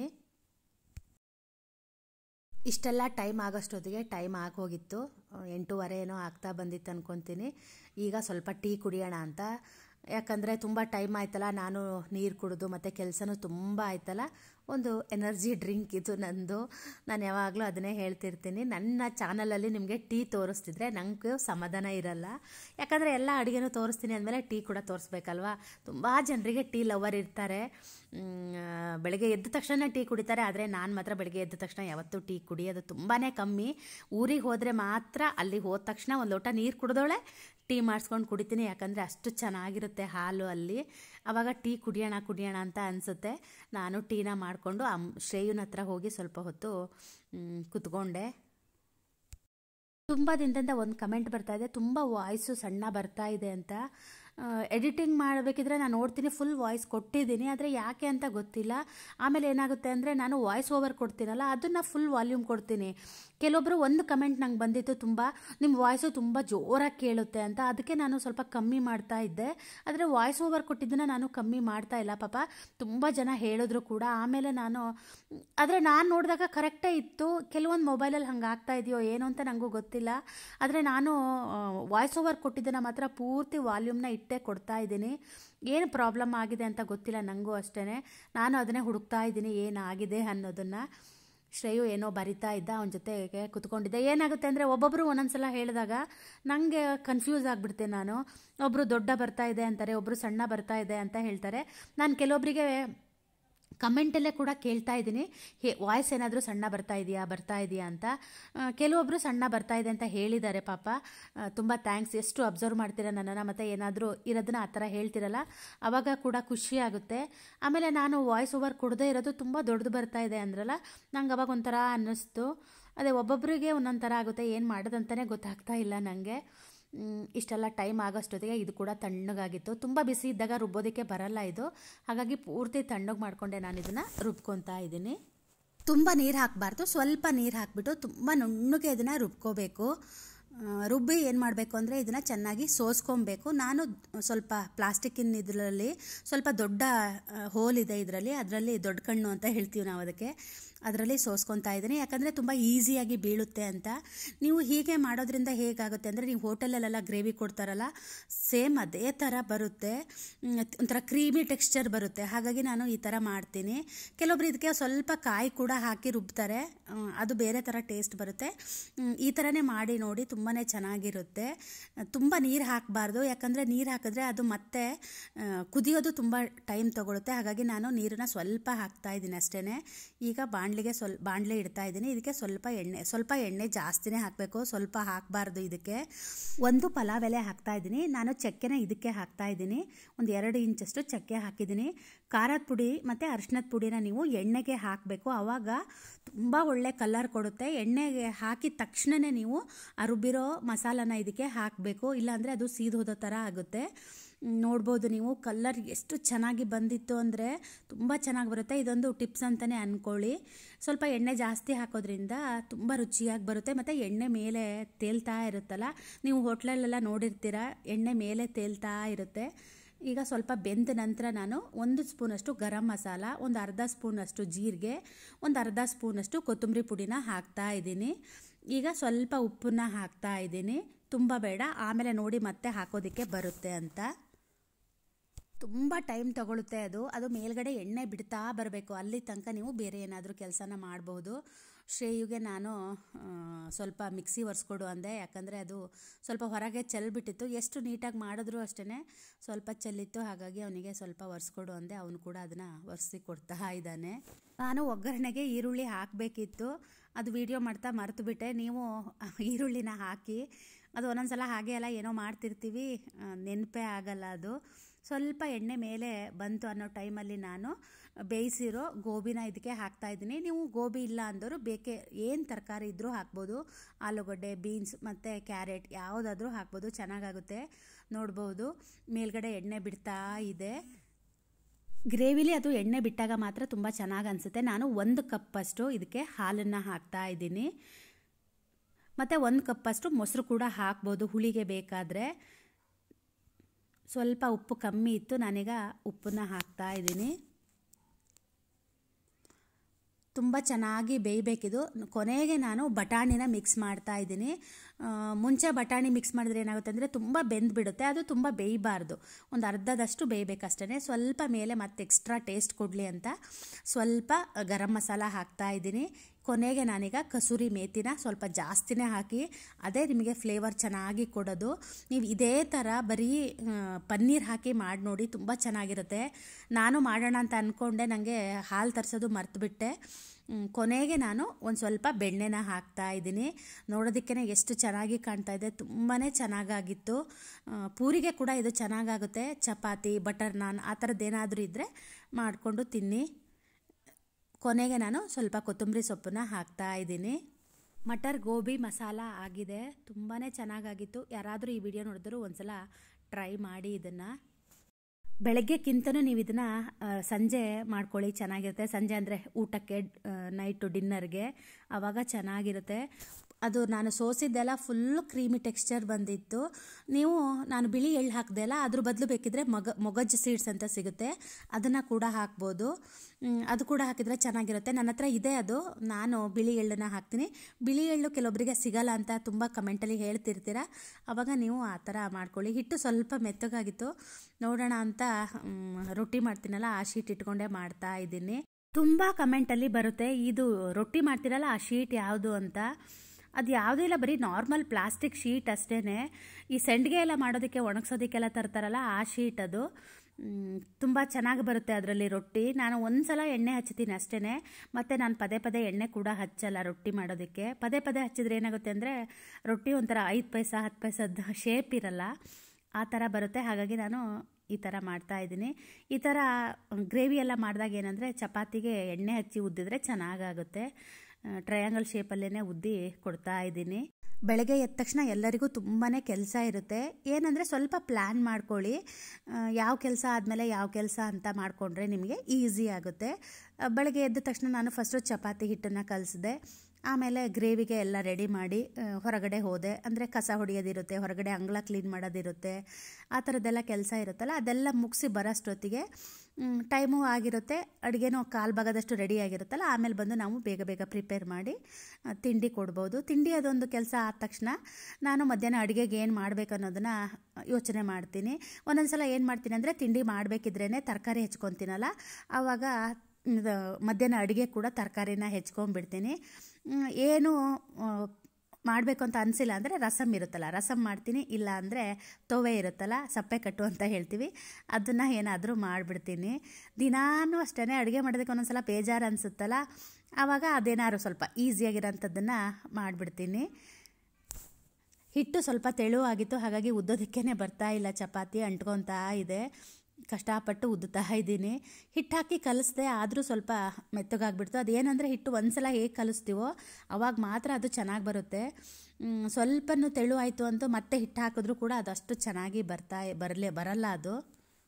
ಇಷ್ಟೆಲ್ಲ ಟೈಮ್ ಆಗೋಷ್ಟೊತ್ತಿಗೆ ಟೈಮ್ ಆಗೋಗಿತ್ತು ಎಂಟೂವರೆ ಏನೋ ಆಗ್ತಾ ಬಂದಿತ್ತು ಅಂದ್ಕೊತೀನಿ ಈಗ ಸ್ವಲ್ಪ ಟೀ ಕುಡಿಯೋಣ ಅಂತ ಯಾಕಂದರೆ ತುಂಬ ಟೈಮ್ ಆಯ್ತಲ್ಲ ನಾನು ನೀರು ಕುಡಿದು ಮತ್ತು ಕೆಲಸನೂ ತುಂಬ ಆಯ್ತಲ್ಲ ಒಂದು ಎನರ್ಜಿ ಡ್ರಿಂಕ್ ಇದು ನಂದು ನಾನು ಯಾವಾಗಲೂ ಅದನ್ನೇ ಹೇಳ್ತಿರ್ತೀನಿ ನನ್ನ ಚಾನಲಲ್ಲಿ ನಿಮಗೆ ಟೀ ತೋರಿಸ್ತಿದ್ರೆ ನನಗೂ ಸಮಾಧಾನ ಇರಲ್ಲ ಯಾಕಂದರೆ ಎಲ್ಲ ಅಡುಗೆನೂ ತೋರಿಸ್ತೀನಿ ಅಂದಮೇಲೆ ಟೀ ಕೂಡ ತೋರಿಸ್ಬೇಕಲ್ವಾ ತುಂಬ ಜನರಿಗೆ ಟೀ ಲವರ್ ಇರ್ತಾರೆ ಬೆಳಗ್ಗೆ ಎದ್ದ ತಕ್ಷಣ ಟೀ ಕುಡಿತಾರೆ ಆದರೆ ನಾನು ಮಾತ್ರ ಬೆಳಗ್ಗೆ ಎದ್ದ ತಕ್ಷಣ ಯಾವತ್ತೂ ಟೀ ಕುಡಿಯೋದು ತುಂಬಾ ಕಮ್ಮಿ ಊರಿಗೆ ಹೋದರೆ ಮಾತ್ರ ಅಲ್ಲಿಗೆ ಹೋದ ತಕ್ಷಣ ಒಂದು ಲೋಟ ನೀರು ಕುಡಿದೋಳೆ ಟೀ ಮಾಡಿಸ್ಕೊಂಡು ಕುಡಿತೀನಿ ಯಾಕಂದರೆ ಅಷ್ಟು ಚೆನ್ನಾಗಿರುತ್ತೆ ಹಾಲು ಅಲ್ಲಿ ಆವಾಗ ಟೀ ಕುಡಿಯೋಣ ಕುಡಿಯೋಣ ಅಂತ ಅನಿಸುತ್ತೆ ನಾನು ಟೀನ ಮಾಡಿಕೊಂಡು ಅಮ್ ಶ್ರೇಯುನ ಹತ್ರ ಹೋಗಿ ಸ್ವಲ್ಪ ಹೊತ್ತು ಕುತ್ಕೊಂಡೆ ತುಂಬ ದಿನದಿಂದ ಒಂದು ಕಮೆಂಟ್ ಬರ್ತಾ ಇದೆ ತುಂಬ ವಾಯ್ಸು ಸಣ್ಣ ಬರ್ತಾ ಇದೆ ಅಂತ ಎಡಿಟಿಂಗ್ ಮಾಡಬೇಕಿದ್ರೆ ನಾನು ನೋಡ್ತೀನಿ ಫುಲ್ ವಾಯ್ಸ್ ಕೊಟ್ಟಿದ್ದೀನಿ ಆದರೆ ಯಾಕೆ ಅಂತ ಗೊತ್ತಿಲ್ಲ ಆಮೇಲೆ ಏನಾಗುತ್ತೆ ಅಂದರೆ ನಾನು ವಾಯ್ಸ್ ಓವರ್ ಕೊಡ್ತೀನಲ್ಲ ಅದನ್ನು ಫುಲ್ ವಾಲ್ಯೂಮ್ ಕೊಡ್ತೀನಿ ಕೆಲವೊಬ್ಬರು ಒಂದು ಕಮೆಂಟ್ ನಂಗೆ ಬಂದಿತ್ತು ತುಂಬ ನಿಮ್ಮ ವಾಯ್ಸು ತುಂಬ ಜೋರಾಗಿ ಕೇಳುತ್ತೆ ಅಂತ ಅದಕ್ಕೆ ನಾನು ಸ್ವಲ್ಪ ಕಮ್ಮಿ ಮಾಡ್ತಾ ಇದ್ದೆ ಆದರೆ ವಾಯ್ಸ್ ಓವರ್ ಕೊಟ್ಟಿದ್ದನ್ನು ನಾನು ಕಮ್ಮಿ ಮಾಡ್ತಾ ಇಲ್ಲ ಪಾಪ ತುಂಬ ಜನ ಹೇಳಿದ್ರು ಕೂಡ ಆಮೇಲೆ ನಾನು ಆದರೆ ನಾನು ನೋಡಿದಾಗ ಕರೆಕ್ಟೇ ಇತ್ತು ಕೆಲವೊಂದು ಮೊಬೈಲಲ್ಲಿ ಹಂಗೆ ಆಗ್ತಾ ಇದೆಯೋ ಏನು ಅಂತ ನನಗೂ ಗೊತ್ತಿಲ್ಲ ಆದರೆ ನಾನು ವಾಯ್ಸ್ ಓವರ್ ಕೊಟ್ಟಿದ್ದನ್ನು ಮಾತ್ರ ಪೂರ್ತಿ ವಾಲ್ಯೂಮ್ನ ಇಟ್ಟೇ ಕೊಡ್ತಾ ಇದ್ದೀನಿ ಏನು ಪ್ರಾಬ್ಲಮ್ ಆಗಿದೆ ಅಂತ ಗೊತ್ತಿಲ್ಲ ನನಗೂ ಅಷ್ಟೇ ನಾನು ಅದನ್ನೇ ಹುಡುಕ್ತಾ ಇದ್ದೀನಿ ಏನಾಗಿದೆ ಅನ್ನೋದನ್ನು ಶ್ರೇಯು ಏನೋ ಬರಿತಾ ಇದ್ದ ಅವನ ಜೊತೆಗೆ ಕುತ್ಕೊಂಡಿದ್ದೆ ಏನಾಗುತ್ತೆ ಅಂದರೆ ಒಬ್ಬೊಬ್ಬರು ಒಂದೊಂದ್ಸಲ ಹೇಳಿದಾಗ ನನಗೆ ಕನ್ಫ್ಯೂಸ್ ಆಗಿಬಿಡ್ತೆ ನಾನು ಒಬ್ಬರು ದೊಡ್ಡ ಬರ್ತಾ ಇದೆ ಅಂತಾರೆ ಒಬ್ಬರು ಸಣ್ಣ ಬರ್ತಾ ಇದೆ ಅಂತ ಹೇಳ್ತಾರೆ ನಾನು ಕೆಲವೊಬ್ಬರಿಗೆ ಕಮೆಂಟಲ್ಲೇ ಕೂಡ ಕೇಳ್ತಾ ಇದ್ದೀನಿ ಹೇ ವಾಯ್ಸ್ ಏನಾದರೂ ಸಣ್ಣ ಬರ್ತಾ ಇದೆಯಾ ಬರ್ತಾ ಇದೆಯಾ ಅಂತ ಕೆಲವೊಬ್ಬರು ಸಣ್ಣ ಬರ್ತಾ ಇದೆ ಅಂತ ಹೇಳಿದ್ದಾರೆ ಪಾಪ ತುಂಬ ಥ್ಯಾಂಕ್ಸ್ ಎಷ್ಟು ಅಬ್ಸರ್ವ್ ಮಾಡ್ತೀರಾ ನನ್ನನ್ನು ಮತ್ತು ಏನಾದರೂ ಇರೋದನ್ನ ಆ ಥರ ಹೇಳ್ತಿರಲ್ಲ ಆವಾಗ ಕೂಡ ಖುಷಿ ಆಗುತ್ತೆ ಆಮೇಲೆ ನಾನು ವಾಯ್ಸ್ ಓವರ್ ಕೊಡದೇ ಇರೋದು ತುಂಬ ದೊಡ್ಡದು ಬರ್ತಾ ಇದೆ ಅಂದ್ರಲ್ಲ ನಂಗೆ ಅವಾಗ ಒಂಥರ ಅನ್ನಿಸ್ತು ಅದೇ ಒಬ್ಬೊಬ್ಬರಿಗೆ ಒಂದೊಂದು ಥರ ಆಗುತ್ತೆ ಏನು ಮಾಡೋದಂತಲೇ ಗೊತ್ತಾಗ್ತಾ ಇಲ್ಲ ನನಗೆ ಇಷ್ಟೆಲ್ಲ ಟೈಮ್ ಆಗೋಷ್ಟೊತ್ತಿಗೆ ಇದು ಕೂಡ ತಣ್ಣಗಾಗಿತ್ತು ತುಂಬ ಬಿಸಿ ಇದ್ದಾಗ ರುಬ್ಬೋದಕ್ಕೆ ಬರಲ್ಲ ಇದು ಹಾಗಾಗಿ ಪೂರ್ತಿ ತಣ್ಣಗೆ ಮಾಡಿಕೊಂಡೆ ನಾನು ಇದನ್ನು ರುಬ್ಕೊತಾ ಇದ್ದೀನಿ ತುಂಬ ನೀರು ಹಾಕಬಾರ್ದು ಸ್ವಲ್ಪ ನೀರು ಹಾಕಿಬಿಟ್ಟು ತುಂಬ ನುಣ್ಣಗೆ ಇದನ್ನು ರುಬ್ಕೋಬೇಕು ರುಬ್ಬಿ ಏನು ಮಾಡಬೇಕು ಅಂದರೆ ಇದನ್ನು ಚೆನ್ನಾಗಿ ಸೋಸ್ಕೊಬೇಕು ನಾನು ಸ್ವಲ್ಪ ಪ್ಲಾಸ್ಟಿಕ್ಕಿನ ಇದರಲ್ಲಿ ಸ್ವಲ್ಪ ದೊಡ್ಡ ಹೋಲ್ ಇದೆ ಇದರಲ್ಲಿ ಅದರಲ್ಲಿ ದೊಡ್ಡ ಕಣ್ಣು ಅಂತ ಹೇಳ್ತೀವಿ ನಾವು ಅದಕ್ಕೆ ಅದರಲ್ಲಿ ಸೋಸ್ಕೊತಾ ಇದ್ದೀನಿ ಯಾಕಂದರೆ ತುಂಬ ಈಸಿಯಾಗಿ ಬೀಳುತ್ತೆ ಅಂತ ನೀವು ಹೀಗೆ ಮಾಡೋದ್ರಿಂದ ಹೇಗಾಗುತ್ತೆ ಅಂದರೆ ನೀವು ಹೋಟೆಲಲ್ಲೆಲ್ಲ ಗ್ರೇವಿ ಕೊಡ್ತಾರಲ್ಲ ಸೇಮ್ ಅದೇ ಥರ ಬರುತ್ತೆ ಒಂಥರ ಕ್ರೀಮಿ ಟೆಕ್ಸ್ಚರ್ ಬರುತ್ತೆ ಹಾಗಾಗಿ ನಾನು ಈ ಥರ ಮಾಡ್ತೀನಿ ಕೆಲವೊಬ್ರು ಇದಕ್ಕೆ ಸ್ವಲ್ಪ ಕಾಯಿ ಕೂಡ ಹಾಕಿ ರುಬ್ತಾರೆ ಅದು ಬೇರೆ ಥರ ಟೇಸ್ಟ್ ಬರುತ್ತೆ ಈ ಥರನೇ ಮಾಡಿ ನೋಡಿ ತುಂಬಾ ಚೆನ್ನಾಗಿರುತ್ತೆ ತುಂಬ ನೀರು ಹಾಕಬಾರ್ದು ಯಾಕಂದರೆ ನೀರು ಹಾಕಿದ್ರೆ ಅದು ಮತ್ತೆ ಕುದಿಯೋದು ತುಂಬ ಟೈಮ್ ತೊಗೊಳುತ್ತೆ ಹಾಗಾಗಿ ನಾನು ನೀರನ್ನ ಸ್ವಲ್ಪ ಹಾಕ್ತಾ ಇದ್ದೀನಿ ಅಷ್ಟೇ ಈಗ ಬಾಣಲಿಗೆ ಸ್ವಲ್ಪ ಬಾಣಲೆ ಇಡ್ತಾ ಇದ್ದೀನಿ ಇದಕ್ಕೆ ಸ್ವಲ್ಪ ಎಣ್ಣೆ ಸ್ವಲ್ಪ ಎಣ್ಣೆ ಜಾಸ್ತಿನೇ ಹಾಕಬೇಕು ಸ್ವಲ್ಪ ಹಾಕಬಾರ್ದು ಇದಕ್ಕೆ ಒಂದು ಪಲಾವ್ ಎಲೆ ಹಾಕ್ತಾ ಇದ್ದೀನಿ ನಾನು ಚಕ್ಕೆನ ಇದಕ್ಕೆ ಹಾಕ್ತಾ ಇದ್ದೀನಿ ಒಂದು ಎರಡು ಇಂಚಷ್ಟು ಚಕ್ಕೆ ಹಾಕಿದ್ದೀನಿ ಖಾರದ ಪುಡಿ ಮತ್ತು ಅರಿಶಿನದ ಪುಡಿನ ನೀವು ಎಣ್ಣೆಗೆ ಹಾಕಬೇಕು ಆವಾಗ ತುಂಬ ಒಳ್ಳೆ ಕಲರ್ ಕೊಡುತ್ತೆ ಎಣ್ಣೆಗೆ ಹಾಕಿದ ತಕ್ಷಣವೇ ನೀವು ಆ ರುಬ್ಬಿರೋ ಮಸಾಲನ ಇದಕ್ಕೆ ಹಾಕಬೇಕು ಇಲ್ಲಾಂದರೆ ಅದು ಸೀದೋದೋ ಥರ ಆಗುತ್ತೆ ನೋಡ್ಬೋದು ನೀವು ಕಲ್ಲರ್ ಎಷ್ಟು ಚೆನ್ನಾಗಿ ಬಂದಿತ್ತು ಅಂದರೆ ತುಂಬ ಚೆನ್ನಾಗಿ ಬರುತ್ತೆ ಇದೊಂದು ಟಿಪ್ಸ್ ಅಂತಲೇ ಅಂದ್ಕೊಳ್ಳಿ ಸ್ವಲ್ಪ ಎಣ್ಣೆ ಜಾಸ್ತಿ ಹಾಕೋದ್ರಿಂದ ತುಂಬ ರುಚಿಯಾಗಿ ಬರುತ್ತೆ ಮತ್ತು ಎಣ್ಣೆ ಮೇಲೆ ತೇಲ್ತಾ ಇರುತ್ತಲ್ಲ ನೀವು ಹೋಟ್ಲಲ್ಲೆಲ್ಲ ನೋಡಿರ್ತೀರ ಎಣ್ಣೆ ಮೇಲೆ ತೇಲ್ತಾ ಇರುತ್ತೆ ಈಗ ಸ್ವಲ್ಪ ಬೆಂದ ನಂತರ ನಾನು ಒಂದು ಸ್ಪೂನಷ್ಟು ಗರಂ ಮಸಾಲ ಒಂದು ಅರ್ಧ ಸ್ಪೂನಷ್ಟು ಜೀರಿಗೆ ಒಂದು ಅರ್ಧ ಸ್ಪೂನಷ್ಟು ಕೊತ್ತಂಬರಿ ಪುಡಿನ ಹಾಕ್ತಾ ಇದ್ದೀನಿ ಈಗ ಸ್ವಲ್ಪ ಉಪ್ಪನ್ನ ಹಾಕ್ತಾ ಇದ್ದೀನಿ ತುಂಬ ಬೇಡ ಆಮೇಲೆ ನೋಡಿ ಮತ್ತೆ ಹಾಕೋದಕ್ಕೆ ಬರುತ್ತೆ ಅಂತ ತುಂಬ ಟೈಮ್ ತಗೊಳುತ್ತೆ ಅದು ಅದು ಮೇಲ್ಗಡೆ ಎಣ್ಣೆ ಬಿಡ್ತಾ ಬರಬೇಕು ಅಲ್ಲಿ ತನಕ ನೀವು ಬೇರೆ ಏನಾದರೂ ಕೆಲಸನ ಮಾಡ್ಬೋದು ಶ್ರೇಯುಗೆ ನಾನು ಆ, ಸ್ವಲ್ಪ ಮಿಕ್ಸಿ ಒರೆಸ್ಕೊಡು ಅಂದೆ ಯಾಕಂದರೆ ಅದು ಸ್ವಲ್ಪ ಹೊರಗೆ ಚೆಲ್ಬಿಟ್ಟಿತ್ತು ಎಷ್ಟು ನೀಟಾಗಿ ಮಾಡಿದ್ರು ಅಷ್ಟೇ ಸ್ವಲ್ಪ ಚೆಲ್ಲಿತ್ತು ಹಾಗಾಗಿ ಅವನಿಗೆ ಸ್ವಲ್ಪ ಒರೆಸ್ಕೊಡು ಅಂದೆ ಅವನು ಕೂಡ ಅದನ್ನು ಒರೆಸಿ ಕೊಡ್ತಾ ಇದ್ದಾನೆ ನಾನು ಒಗ್ಗರಣೆಗೆ ಈರುಳ್ಳಿ ಹಾಕಬೇಕಿತ್ತು ಅದು ವಿಡಿಯೋ ಮಾಡ್ತಾ ಮರೆತು ಬಿಟ್ಟೆ ನೀವು ಈರುಳ್ಳಿನ ಹಾಕಿ ಅದು ಒಂದೊಂದು ಸಲ ಹಾಗೆ ಎಲ್ಲ ಏನೋ ಮಾಡ್ತಿರ್ತೀವಿ ಆ, ನೆನಪೇ ಆಗಲ್ಲ ಅದು ಸ್ವಲ್ಪ ಎಣ್ಣೆ ಮೇಲೆ ಬಂತು ಅನ್ನೋ ಟೈಮಲ್ಲಿ ನಾನು ಬೇಯಿಸಿರೋ ಗೋಬಿನ ಇದಕ್ಕೆ ಹಾಕ್ತಾ ಇದ್ದೀನಿ ನೀವು ಗೋಬಿ ಇಲ್ಲ ಅಂದವರು ಬೇಕೆ ಏನು ತರಕಾರಿ ಇದ್ದರೂ ಹಾಕ್ಬೋದು ಆಲೂಗಡ್ಡೆ ಬೀನ್ಸ್ ಮತ್ತು ಕ್ಯಾರೆಟ್ ಯಾವುದಾದ್ರೂ ಹಾಕ್ಬೋದು ಚೆನ್ನಾಗಾಗುತ್ತೆ ನೋಡ್ಬೋದು ಮೇಲ್ಗಡೆ ಎಣ್ಣೆ ಬಿಡ್ತಾ ಇದೆ ಗ್ರೇವಿಲಿ ಅದು ಎಣ್ಣೆ ಬಿಟ್ಟಾಗ ಮಾತ್ರ ತುಂಬ ಚೆನ್ನಾಗಿ ಅನಿಸುತ್ತೆ ನಾನು ಒಂದು ಕಪ್ಪಷ್ಟು ಇದಕ್ಕೆ ಹಾಲನ್ನು ಹಾಕ್ತಾ ಇದ್ದೀನಿ ಮತ್ತು ಒಂದು ಕಪ್ಪಷ್ಟು ಮೊಸರು ಕೂಡ ಹಾಕ್ಬೋದು ಹುಳಿಗೆ ಬೇಕಾದರೆ ಸ್ವಲ್ಪ ಉಪ್ಪು ಕಮ್ಮಿ ಇತ್ತು ನಾನೀಗ ಉಪ್ಪನ್ನ ಹಾಕ್ತಾ ಇದ್ದೀನಿ ತುಂಬ ಚೆನ್ನಾಗಿ ಬೇಯಬೇಕಿದು ಕೊನೆಗೆ ನಾನು ಬಟಾಣಿನ ಮಿಕ್ಸ್ ಮಾಡ್ತಾ ಇದ್ದೀನಿ ಆ, ಮುಂಚೆ ಬಟಾಣಿ ಮಿಕ್ಸ್ ಮಾಡಿದ್ರೆ ಏನಾಗುತ್ತೆ ಅಂದರೆ ತುಂಬ ಬೆಂದ್ಬಿಡುತ್ತೆ ಅದು ತುಂಬ ಬೇಯಬಾರ್ದು ಒಂದು ಅರ್ಧದಷ್ಟು ಬೇಯಬೇಕಷ್ಟೇ ಸ್ವಲ್ಪ ಮೇಲೆ ಮತ್ತೆ ಎಕ್ಸ್ಟ್ರಾ ಟೇಸ್ಟ್ ಕೊಡಲಿ ಅಂತ ಸ್ವಲ್ಪ ಗರಂ ಮಸಾಲ ಹಾಕ್ತಾ ಇದ್ದೀನಿ ಕೊನೆಗೆ ನಾನೀಗ ಕಸೂರಿ ಮೇಥಿನ ಸ್ವಲ್ಪ ಜಾಸ್ತಿನೇ ಹಾಕಿ ಅದೇ ನಿಮಗೆ ಫ್ಲೇವರ್ ಚೆನ್ನಾಗಿ ಕೊಡೋದು ನೀವು ಇದೇ ಥರ ಬರೀ ಆ, ಪನ್ನೀರ್ ಹಾಕಿ ಮಾಡಿ ನೋಡಿ ತುಂಬ ಚೆನ್ನಾಗಿರುತ್ತೆ ನಾನು ಮಾಡೋಣ ಅಂತ ಅಂದ್ಕೊಂಡೆ ನನಗೆ ಹಾಲು ತರಿಸೋದು ಮರ್ತುಬಿಟ್ಟೆ ಮ್, ಕೊನೆಗೆ ನಾನು ಒಂದು ಸ್ವಲ್ಪ ಬೆಣ್ಣೆನ ಹಾಕ್ತಾ ಇದ್ದೀನಿ ನೋಡೋದಕ್ಕೇ ಎಷ್ಟು ಚೆನ್ನಾಗಿ ಕಾಣ್ತಾ ಇದೆ ತುಂಬಾ ಚೆನ್ನಾಗಾಗಿತ್ತು ಆ, ಪೂರಿಗೆ ಕೂಡ ಇದು ಚೆನ್ನಾಗಾಗುತ್ತೆ ಚಪಾತಿ ಬಟರ್ ನಾನ್ ಆ ಥರದ್ದೇನಾದರೂ ಇದ್ದರೆ ಮಾಡಿಕೊಂಡು ತಿನ್ನಿ ಕೊನೆಗೆ ನಾನು ಸ್ವಲ್ಪ ಕೊತ್ತಂಬರಿ ಸೊಪ್ಪನ್ನ ಹಾಕ್ತಾ ಇದ್ದೀನಿ ಮಟರ್ ಗೋಬಿ ಮಸಾಲ ಆಗಿದೆ ತುಂಬಾ ಚೆನ್ನಾಗಾಗಿತ್ತು ಯಾರಾದರೂ ಈ ವಿಡಿಯೋ ನೋಡಿದ್ರು ಒಂದ್ಸಲ ಟ್ರೈ ಮಾಡಿ ಇದನ್ನು ಬೆಳಗ್ಗೆಕ್ಕಿಂತನೂ ನೀವು ಇದನ್ನು ಸಂಜೆ ಮಾಡ್ಕೊಳ್ಳಿ ಚೆನ್ನಾಗಿರುತ್ತೆ ಸಂಜೆ ಅಂದರೆ ಊಟಕ್ಕೆ ನೈಟು ಡಿನ್ನರ್ಗೆ ಆವಾಗ ಚೆನ್ನಾಗಿರುತ್ತೆ ಅದು ನಾನು ಸೋಸಿದ್ದೆಲ್ಲ ಫುಲ್ಲು ಕ್ರೀಮಿ ಟೆಕ್ಸ್ಚರ್ ಬಂದಿತ್ತು ನೀವು ನಾನು ಬಿಳಿ ಎಳ್ಳು ಹಾಕಿದೆ ಅಲ್ಲ ಅದ್ರ ಬದಲು ಬೇಕಿದ್ರೆ ಮಗ ಮೊಗಜ್ ಸೀಡ್ಸ್ ಅಂತ ಸಿಗುತ್ತೆ ಅದನ್ನು ಕೂಡ ಹಾಕ್ಬೋದು ಮ್, ಅದು ಕೂಡ ಹಾಕಿದರೆ ಚೆನ್ನಾಗಿರುತ್ತೆ ನನ್ನ ಹತ್ರ ಇದೆ ಅದು ನಾನು ಬಿಳಿ ಎಳ್ಳನ್ನು ಹಾಕ್ತೀನಿ ಬಿಳಿ ಎಳ್ಳು ಕೆಲವೊಬ್ಬರಿಗೆ ಸಿಗಲ್ಲ ಅಂತ ತುಂಬ ಕಮೆಂಟಲ್ಲಿ ಹೇಳ್ತಿರ್ತೀರ ಆವಾಗ ನೀವು ಆ ಥರ ಮಾಡ್ಕೊಳ್ಳಿ ಹಿಟ್ಟು ಸ್ವಲ್ಪ ಮೆತ್ತಗಾಗಿತ್ತು ನೋಡೋಣ ಅಂತ ಮ್, ರೊಟ್ಟಿ ಮಾಡ್ತೀನಲ್ಲ ಆ ಶೀಟ್ ಇಟ್ಕೊಂಡೇ ಮಾಡ್ತಾ ಇದ್ದೀನಿ ತುಂಬ ಕಮೆಂಟಲ್ಲಿ ಬರುತ್ತೆ ಇದು ರೊಟ್ಟಿ ಮಾಡ್ತೀರಲ್ಲ ಆ ಶೀಟ್ ಯಾವುದು ಅಂತ ಅದು ಯಾವುದೂ ಇಲ್ಲ ಬರೀ ನಾರ್ಮಲ್ ಪ್ಲಾಸ್ಟಿಕ್ ಶೀಟ್ ಅಷ್ಟೇ ಈ ಸೆಂಡ್ಗೆ ಎಲ್ಲ ಮಾಡೋದಕ್ಕೆ ಒಣಗ್ಸೋದಕ್ಕೆಲ್ಲ ತರ್ತಾರಲ್ಲ ಆ ಶೀಟ್ ಅದು ತುಂಬ ಚೆನ್ನಾಗಿ ಬರುತ್ತೆ ಅದರಲ್ಲಿ ರೊಟ್ಟಿ ನಾನು ಒಂದು ಸಲ ಎಣ್ಣೆ ಹಚ್ತೀನಿ ಅಷ್ಟೇ ಮತ್ತು ನಾನು ಪದೇ ಪದೇ ಎಣ್ಣೆ ಕೂಡ ಹಚ್ಚಲ್ಲ ರೊಟ್ಟಿ ಮಾಡೋದಕ್ಕೆ ಪದೇ ಪದೇ ಹಚ್ಚಿದ್ರೆ ಏನಾಗುತ್ತೆ ಅಂದರೆ ರೊಟ್ಟಿ ಒಂಥರ ಐದು ಪೈಸಾ ಹತ್ತು ಪೈಸದ ಶೇಪ್ ಇರಲ್ಲ ಆ ಥರ ಬರುತ್ತೆ ಹಾಗಾಗಿ ನಾನು ಈ ಥರ ಮಾಡ್ತಾ ಇದ್ದೀನಿ ಈ ಥರ ಗ್ರೇವಿ ಎಲ್ಲ ಮಾಡಿದಾಗ ಏನಂದರೆ ಚಪಾತಿಗೆ ಎಣ್ಣೆ ಹಚ್ಚಿ ಉದ್ದಿದ್ರೆ ಚೆನ್ನಾಗಾಗುತ್ತೆ ಟ್ರಯಾಂಗಲ್ ಶೇಪಲ್ಲೇ ಉದ್ದಿ ಕೊಡ್ತಾ ಇದ್ದೀನಿ ಬೆಳಗ್ಗೆ ಎದ್ದ ತಕ್ಷಣ ಎಲ್ಲರಿಗೂ ತುಂಬಾ ಕೆಲಸ ಇರುತ್ತೆ ಏನಂದರೆ ಸ್ವಲ್ಪ ಪ್ಲ್ಯಾನ್ ಮಾಡ್ಕೊಳ್ಳಿ ಆ, ಯಾವ ಕೆಲಸ ಆದಮೇಲೆ ಯಾವ ಕೆಲಸ ಅಂತ ಮಾಡಿಕೊಂಡ್ರೆ ನಿಮಗೆ ಈಸಿ ಆಗುತ್ತೆ ಆ, ಬೆಳಗ್ಗೆ ಎದ್ದ ತಕ್ಷಣ ನಾನು ಫಸ್ಟು ಚಪಾತಿ ಹಿಟ್ಟನ್ನು ಕಲಿಸಿದೆ ಆಮೇಲೆ ಗ್ರೇವಿಗೆ ಎಲ್ಲ ರೆಡಿ ಮಾಡಿ ಆ, ಹೊರಗಡೆ ಹೋದೆ ಅಂದರೆ ಕಸ ಹೊಡೆಯೋದಿರುತ್ತೆ ಹೊರಗಡೆ ಅಂಗಳ ಕ್ಲೀನ್ ಮಾಡೋದಿರುತ್ತೆ ಆ ಥರದ್ದೆಲ್ಲ ಕೆಲಸ ಇರುತ್ತಲ್ಲ ಅದೆಲ್ಲ ಮುಗಿಸಿ ಬರೋಷ್ಟೊತ್ತಿಗೆ ಟೈಮು ಆಗಿರುತ್ತೆ ಅಡುಗೆನೂ ಕಾಲು ಭಾಗದಷ್ಟು ರೆಡಿ ಆಗಿರುತ್ತಲ್ಲ ಆಮೇಲೆ ಬಂದು ನಾವು ಬೇಗ ಬೇಗ ಪ್ರಿಪೇರ್ ಮಾಡಿ ಆ, ತಿಂಡಿ ಕೊಡ್ಬೋದು ತಿಂಡಿ ಅದೊಂದು ಕೆಲಸ ಆದ ತಕ್ಷಣ ನಾನು ಮಧ್ಯಾಹ್ನ ಅಡುಗೆಗೆ ಏನು ಮಾಡಬೇಕು ಅನ್ನೋದನ್ನ ಯೋಚನೆ ಮಾಡ್ತೀನಿ ಒಂದೊಂದು ಸಲ ಏನು ಮಾಡ್ತೀನಿ ಅಂದರೆ ತಿಂಡಿ ಮಾಡಬೇಕಿದ್ರೇ ತರಕಾರಿ ಹೆಚ್ಕೊತೀನಲ್ಲ ಆವಾಗ ಇದು ಮಧ್ಯಾಹ್ನ ಅಡುಗೆ ಕೂಡ ತರಕಾರಿನ ಹೆಚ್ಕೊಂಡ್ಬಿಡ್ತೀನಿ ಮ್, ಏನು ಆ, ಮಾಡಬೇಕು ಅಂತ ಅನಿಸಿಲ್ಲ ಅಂದರೆ ರಸಮ್ ಇರುತ್ತಲ್ಲ ರಸಮ್ ಮಾಡ್ತೀನಿ ಇಲ್ಲ ಅಂದರೆ ತೋವೆ ಇರುತ್ತಲ್ಲ ಸಪ್ಪೆ ಕಟ್ಟು ಅಂತ ಹೇಳ್ತೀವಿ ಅದನ್ನು ಏನಾದರೂ ಮಾಡಿಬಿಡ್ತೀನಿ ದಿನಾನೂ ಅಷ್ಟೇ ಅಡುಗೆ ಮಾಡೋದಕ್ಕೆ ಒಂದೊಂದು ಸಲ ಬೇಜಾರು ಅನಿಸುತ್ತಲ್ಲ ಆವಾಗ ಅದೇನಾದ್ರು ಸ್ವಲ್ಪ ಈಸಿಯಾಗಿರೋಂಥದ್ದನ್ನು ಮಾಡಿಬಿಡ್ತೀನಿ ಹಿಟ್ಟು ಸ್ವಲ್ಪ ತೆಳುವಾಗಿತ್ತು ಹಾಗಾಗಿ ಉದ್ದೋದಕ್ಕೇ ಬರ್ತಾ ಇಲ್ಲ ಚಪಾತಿ ಅಂಟ್ಕೊತಾ ಇದೆ ಕಷ್ಟಪಟ್ಟು ಉದ್ದುತ್ತಾ ಇದ್ದೀನಿ ಹಿಟ್ಟು ಹಾಕಿ ಕಲಿಸ್ದೆ ಆದರೂ ಸ್ವಲ್ಪ ಮೆತ್ತಗಾಗ್ಬಿಡ್ತು ಅದೇನಂದರೆ ಹಿಟ್ಟು ಒಂದ್ಸಲ ಹೇಗೆ ಕಲಿಸ್ತೀವೋ ಅವಾಗ ಮಾತ್ರ ಅದು ಚೆನ್ನಾಗಿ ಬರುತ್ತೆ ಮ್, ಸ್ವಲ್ಪನೂ ತೆಳು ಆಯಿತು ಅಂತ ಮತ್ತೆ ಹಿಟ್ಟು ಹಾಕಿದ್ರೂ ಕೂಡ ಅದಷ್ಟು ಚೆನ್ನಾಗಿ ಬರ್ತಾ ಬರಲೇ ಬರಲ್ಲ ಅದು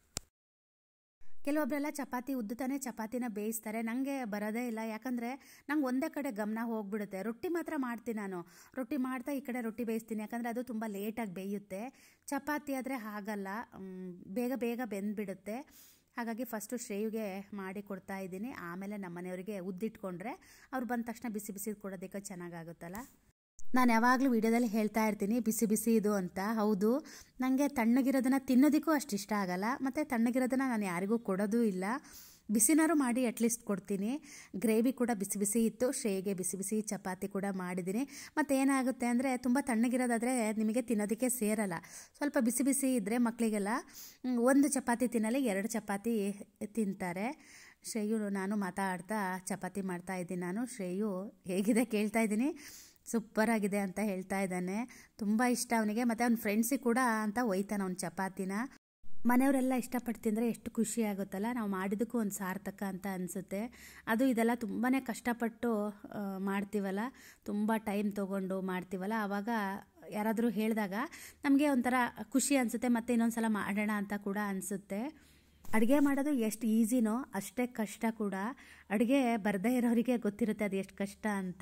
ಕೆಲವೊಬ್ಬರೆಲ್ಲ ಚಪಾತಿ ಉದ್ದುತ್ತಾನೆ ಚಪಾತಿನ ಬೇಯಿಸ್ತಾರೆ ನನಗೆ ಬರೋದೇ ಇಲ್ಲ ಯಾಕಂದರೆ ನಂಗೆ ಒಂದೇ ಕಡೆ ಗಮನ ಹೋಗ್ಬಿಡುತ್ತೆ ರೊಟ್ಟಿ ಮಾತ್ರ ಮಾಡ್ತೀನಿ ನಾನು ರೊಟ್ಟಿ ಮಾಡ್ತಾ ಈ ಕಡೆ ರೊಟ್ಟಿ ಬೇಯಿಸ್ತೀನಿ ಯಾಕಂದರೆ ಅದು ತುಂಬ ಲೇಟಾಗಿ ಬೇಯುತ್ತೆ ಚಪಾತಿ ಆದರೆ ಹಾಗಲ್ಲ ಮ್, ಬೇಗ ಬೇಗ ಬೆಂದ್ಬಿಡುತ್ತೆ ಹಾಗಾಗಿ ಫಸ್ಟು ಶ್ರೇಯುಗೆ ಮಾಡಿ ಕೊಡ್ತಾ ಇದ್ದೀನಿ ಆಮೇಲೆ ನಮ್ಮ ಮನೆಯವರಿಗೆ ಉದ್ದಿಟ್ಕೊಂಡ್ರೆ ಅವ್ರು ಬಂದ ತಕ್ಷಣ ಬಿಸಿ ಬಿಸಿ ಕೊಡೋದಕ್ಕೆ ಚೆನ್ನಾಗಾಗುತ್ತಲ್ಲ ನಾನು ಯಾವಾಗಲೂ ವಿಡಿಯೋದಲ್ಲಿ ಹೇಳ್ತಾ ಇರ್ತೀನಿ ಬಿಸಿ ಬಿಸಿ ಇದು ಅಂತ ಹೌದು ನನಗೆ ತಣ್ಣಗಿರೋದನ್ನು ತಿನ್ನೋದಕ್ಕೂ ಅಷ್ಟು ಇಷ್ಟ ಆಗಲ್ಲ ಮತ್ತು ತಣ್ಣಗಿರೋದನ್ನು ನಾನು ಯಾರಿಗೂ ಕೊಡೋದೂ ಇಲ್ಲ ಬಿಸಿನಾರು ಮಾಡಿ ಅಟ್ಲೀಸ್ಟ್ ಕೊಡ್ತೀನಿ ಗ್ರೇವಿ ಕೂಡ ಬಿಸಿ ಬಿಸಿ ಇತ್ತು ಶ್ರೇಗೆ ಬಿಸಿ ಬಿಸಿ ಚಪಾತಿ ಕೂಡ ಮಾಡಿದ್ದೀನಿ ಮತ್ತು ಏನಾಗುತ್ತೆ ಅಂದರೆ ತುಂಬ ತಣ್ಣಗಿರೋದಾದರೆ ನಿಮಗೆ ತಿನ್ನೋದಕ್ಕೆ ಸೇರಲ್ಲ ಸ್ವಲ್ಪ ಬಿಸಿ ಬಿಸಿ ಇದ್ದರೆ ಮಕ್ಕಳಿಗೆಲ್ಲ ಮ್, ಒಂದು ಚಪಾತಿ ತಿನ್ನಲಿ ಎರಡು ಚಪಾತಿ ತಿಂತಾರೆ ಶ್ರೇಯು ನಾನು ಮಾತಾಡ್ತಾ ಚಪಾತಿ ಮಾಡ್ತಾ ಇದ್ದೀನಿ ನಾನು ಶ್ರೇಯು ಹೇಗಿದೆ ಕೇಳ್ತಾ ಇದ್ದೀನಿ ಸೂಪರ್ ಆಗಿದೆ ಅಂತ ಹೇಳ್ತಾ ಇದ್ದಾನೆ ತುಂಬ ಇಷ್ಟ ಅವನಿಗೆ ಮತ್ತು ಅವ್ನ ಫ್ರೆಂಡ್ಸಿಗೆ ಕೂಡ ಅಂತ ಒಯ್ತಾನೆ ಅವ್ನ ಚಪಾತಿನ ಮನೆಯವರೆಲ್ಲ ಇಷ್ಟಪಟ್ಟು ತಿಂದರೆ ಎಷ್ಟು ಖುಷಿ ಆಗುತ್ತಲ್ಲ ನಾವು ಮಾಡಿದ್ದಕ್ಕೂ ಒಂದು ಸಾರ್ಥಕ ಅಂತ ಅನಿಸುತ್ತೆ ಅದು ಇದೆಲ್ಲ ತುಂಬಾ ಕಷ್ಟಪಟ್ಟು ಆ, ಮಾಡ್ತೀವಲ್ಲ ತುಂಬ ಟೈಮ್ ತೊಗೊಂಡು ಮಾಡ್ತೀವಲ್ಲ ಆವಾಗ ಯಾರಾದರೂ ಹೇಳಿದಾಗ ನಮಗೆ ಒಂಥರ ಖುಷಿ ಅನಿಸುತ್ತೆ ಮತ್ತು ಇನ್ನೊಂದು ಸಲ ಮಾಡೋಣ ಅಂತ ಕೂಡ ಅನಿಸುತ್ತೆ ಅಡುಗೆ ಮಾಡೋದು ಎಷ್ಟು ಈಸಿನೋ ಅಷ್ಟೇ ಕಷ್ಟ ಕೂಡ ಅಡುಗೆ ಬರದೇ ಇರೋರಿಗೆ ಗೊತ್ತಿರುತ್ತೆ ಅದು ಎಷ್ಟು ಕಷ್ಟ ಅಂತ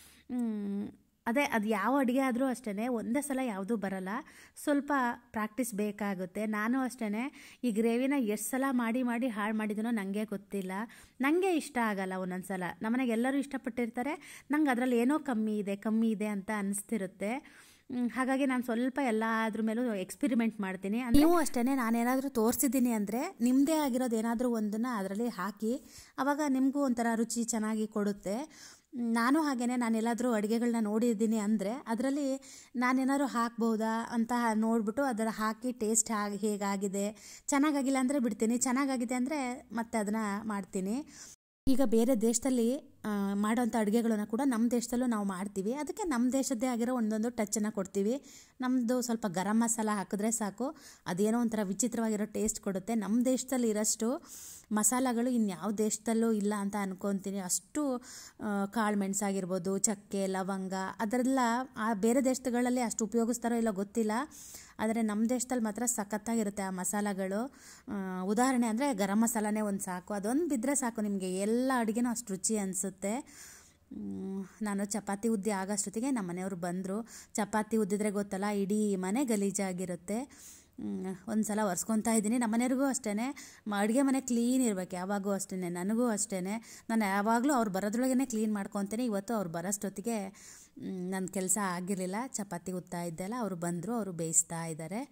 ಮ್, ಅದೇ ಅದು ಯಾವ ಅಡುಗೆ ಆದರೂ ಅಷ್ಟೇ ಒಂದೇ ಸಲ ಯಾವುದೂ ಬರಲ್ಲ ಸ್ವಲ್ಪ ಪ್ರಾಕ್ಟೀಸ್ ಬೇಕಾಗುತ್ತೆ ನಾನು ಅಷ್ಟೇ ಈ ಗ್ರೇವಿನ ಎಷ್ಟು ಸಲ ಮಾಡಿ ಮಾಡಿ ಹಾಳು ಮಾಡಿದನೋ ನನಗೆ ಗೊತ್ತಿಲ್ಲ ನನಗೆ ಇಷ್ಟ ಆಗಲ್ಲ ಒಂದೊಂದು ಸಲ ನಮ್ಮನೆಗೆ ಎಲ್ಲರೂ ಇಷ್ಟಪಟ್ಟಿರ್ತಾರೆ ನಂಗೆ ಅದರಲ್ಲಿ ಏನೋ ಕಮ್ಮಿ ಇದೆ ಕಮ್ಮಿ ಇದೆ ಅಂತ ಅನಿಸ್ತಿರುತ್ತೆ ಮ್, ಹಾಗಾಗಿ ನಾನು ಸ್ವಲ್ಪ ಎಲ್ಲ ಅದ್ರ ಮೇಲೂ ಎಕ್ಸ್ಪಿರಿಮೆಂಟ್ ಮಾಡ್ತೀನಿ ನೀವು ಅಷ್ಟೇ ನಾನೇನಾದರೂ ತೋರಿಸಿದ್ದೀನಿ ಅಂದರೆ ನಿಮ್ಮದೇ ಆಗಿರೋದು ಏನಾದರೂ ಒಂದನ್ನು ಅದರಲ್ಲಿ ಹಾಕಿ ಆವಾಗ ನಿಮಗೂ ಒಂಥರ ರುಚಿ ಚೆನ್ನಾಗಿ ಕೊಡುತ್ತೆ ಮ್, ನಾನು ಹಾಗೇನೆ ನಾನೆಲ್ಲಾದರೂ ಅಡುಗೆಗಳನ್ನ ನೋಡಿದ್ದೀನಿ ಅಂದರೆ ಅದರಲ್ಲಿ ನಾನೇನಾದ್ರು ಹಾಕ್ಬೋದಾ ಅಂತ ನೋಡಿಬಿಟ್ಟು ಅದರ ಹಾಕಿ ಟೇಸ್ಟ್ ಹಾಗೆ ಹೇಗಾಗಿದೆ ಚೆನ್ನಾಗಾಗಿಲ್ಲ ಅಂದರೆ ಬಿಡ್ತೀನಿ ಚೆನ್ನಾಗಾಗಿದೆ ಅಂದರೆ ಮತ್ತೆ ಅದನ್ನು ಮಾಡ್ತೀನಿ ಈಗ ಬೇರೆ ದೇಶದಲ್ಲಿ ಆ, ಮಾಡೋಂಥ ಅಡುಗೆಗಳನ್ನ ಕೂಡ ನಮ್ಮ ದೇಶದಲ್ಲೂ ನಾವು ಮಾಡ್ತೀವಿ ಅದಕ್ಕೆ ನಮ್ಮ ದೇಶದ್ದೇ ಆಗಿರೋ ಒಂದೊಂದು ಟಚ್ಚನ್ನು ಕೊಡ್ತೀವಿ ನಮ್ಮದು ಸ್ವಲ್ಪ ಗರಂ ಮಸಾಲ ಹಾಕಿದ್ರೆ ಸಾಕು ಅದೇನೋ ಒಂಥರ ವಿಚಿತ್ರವಾಗಿರೋ ಟೇಸ್ಟ್ ಕೊಡುತ್ತೆ ನಮ್ಮ ದೇಶದಲ್ಲಿ ಇರೋಷ್ಟು ಮಸಾಲಗಳು ಇನ್ಯಾವ ದೇಶದಲ್ಲೂ ಇಲ್ಲ ಅಂತ ಅನ್ಕೊತೀನಿ ಅಷ್ಟು ಕಾಳು ಮೆಣಸಾಗಿರ್ಬೋದು ಚಕ್ಕೆ ಲವಂಗ ಅದರೆಲ್ಲ ಆ ಬೇರೆ ದೇಶಗಳಲ್ಲಿ ಅಷ್ಟು ಉಪಯೋಗಿಸ್ತಾರೋ ಇಲ್ಲೋ ಗೊತ್ತಿಲ್ಲ ಆದರೆ ನಮ್ಮ ದೇಶದಲ್ಲಿ ಮಾತ್ರ ಸಖತ್ತಾಗಿರುತ್ತೆ ಆ ಮಸಾಲಗಳು ಆ, ಉದಾಹರಣೆ ಅಂದರೆ ಗರಂ ಮಸಾಲನೇ ಒಂದು ಸಾಕು ಅದೊಂದು ಬಿದ್ದರೆ ಸಾಕು ನಿಮಗೆ ಎಲ್ಲ ಅಡುಗೆನೂ ಅಷ್ಟು ರುಚಿ ಅನಿಸುತ್ತೆ ಮ್, ನಾನು ಚಪಾತಿ ಉದ್ದಿ ಆಗೋಷ್ಟೊತ್ತಿಗೆ ನಮ್ಮ ಮನೆಯವರು ಬಂದರು ಚಪಾತಿ ಉದ್ದಿದ್ರೆ ಗೊತ್ತಲ್ಲ ಇಡೀ ಮನೆ ಗಲೀಜಾಗಿರುತ್ತೆ ಒಂದು ಸಲ ಒರೆಸ್ಕೊತಾ ಇದ್ದೀನಿ ನಮ್ಮ ಮನೆಯವ್ರಿಗೂ ಅಷ್ಟೇ ಅಡುಗೆ ಮನೆ ಕ್ಲೀನ್ ಇರಬೇಕು ಯಾವಾಗೂ ಅಷ್ಟೇ ನನಗೂ ಅಷ್ಟೇ ನಾನು ಯಾವಾಗಲೂ ಅವ್ರು ಬರೋದ್ರೊಳಗೇ ಕ್ಲೀನ್ ಮಾಡ್ಕೊತೀನಿ ಇವತ್ತು ಅವ್ರು ಬರೋಷ್ಟೊತ್ತಿಗೆ ನನ್ನ ಕೆಲಸ ಆಗಿರಲಿಲ್ಲ ಚಪಾತಿ ಉತ್ತಾ ಇದ್ದೆಲ್ಲ ಅವರು ಬಂದರು ಅವರು ಬೇಯಿಸ್ತಾ ಇದ್ದಾರೆ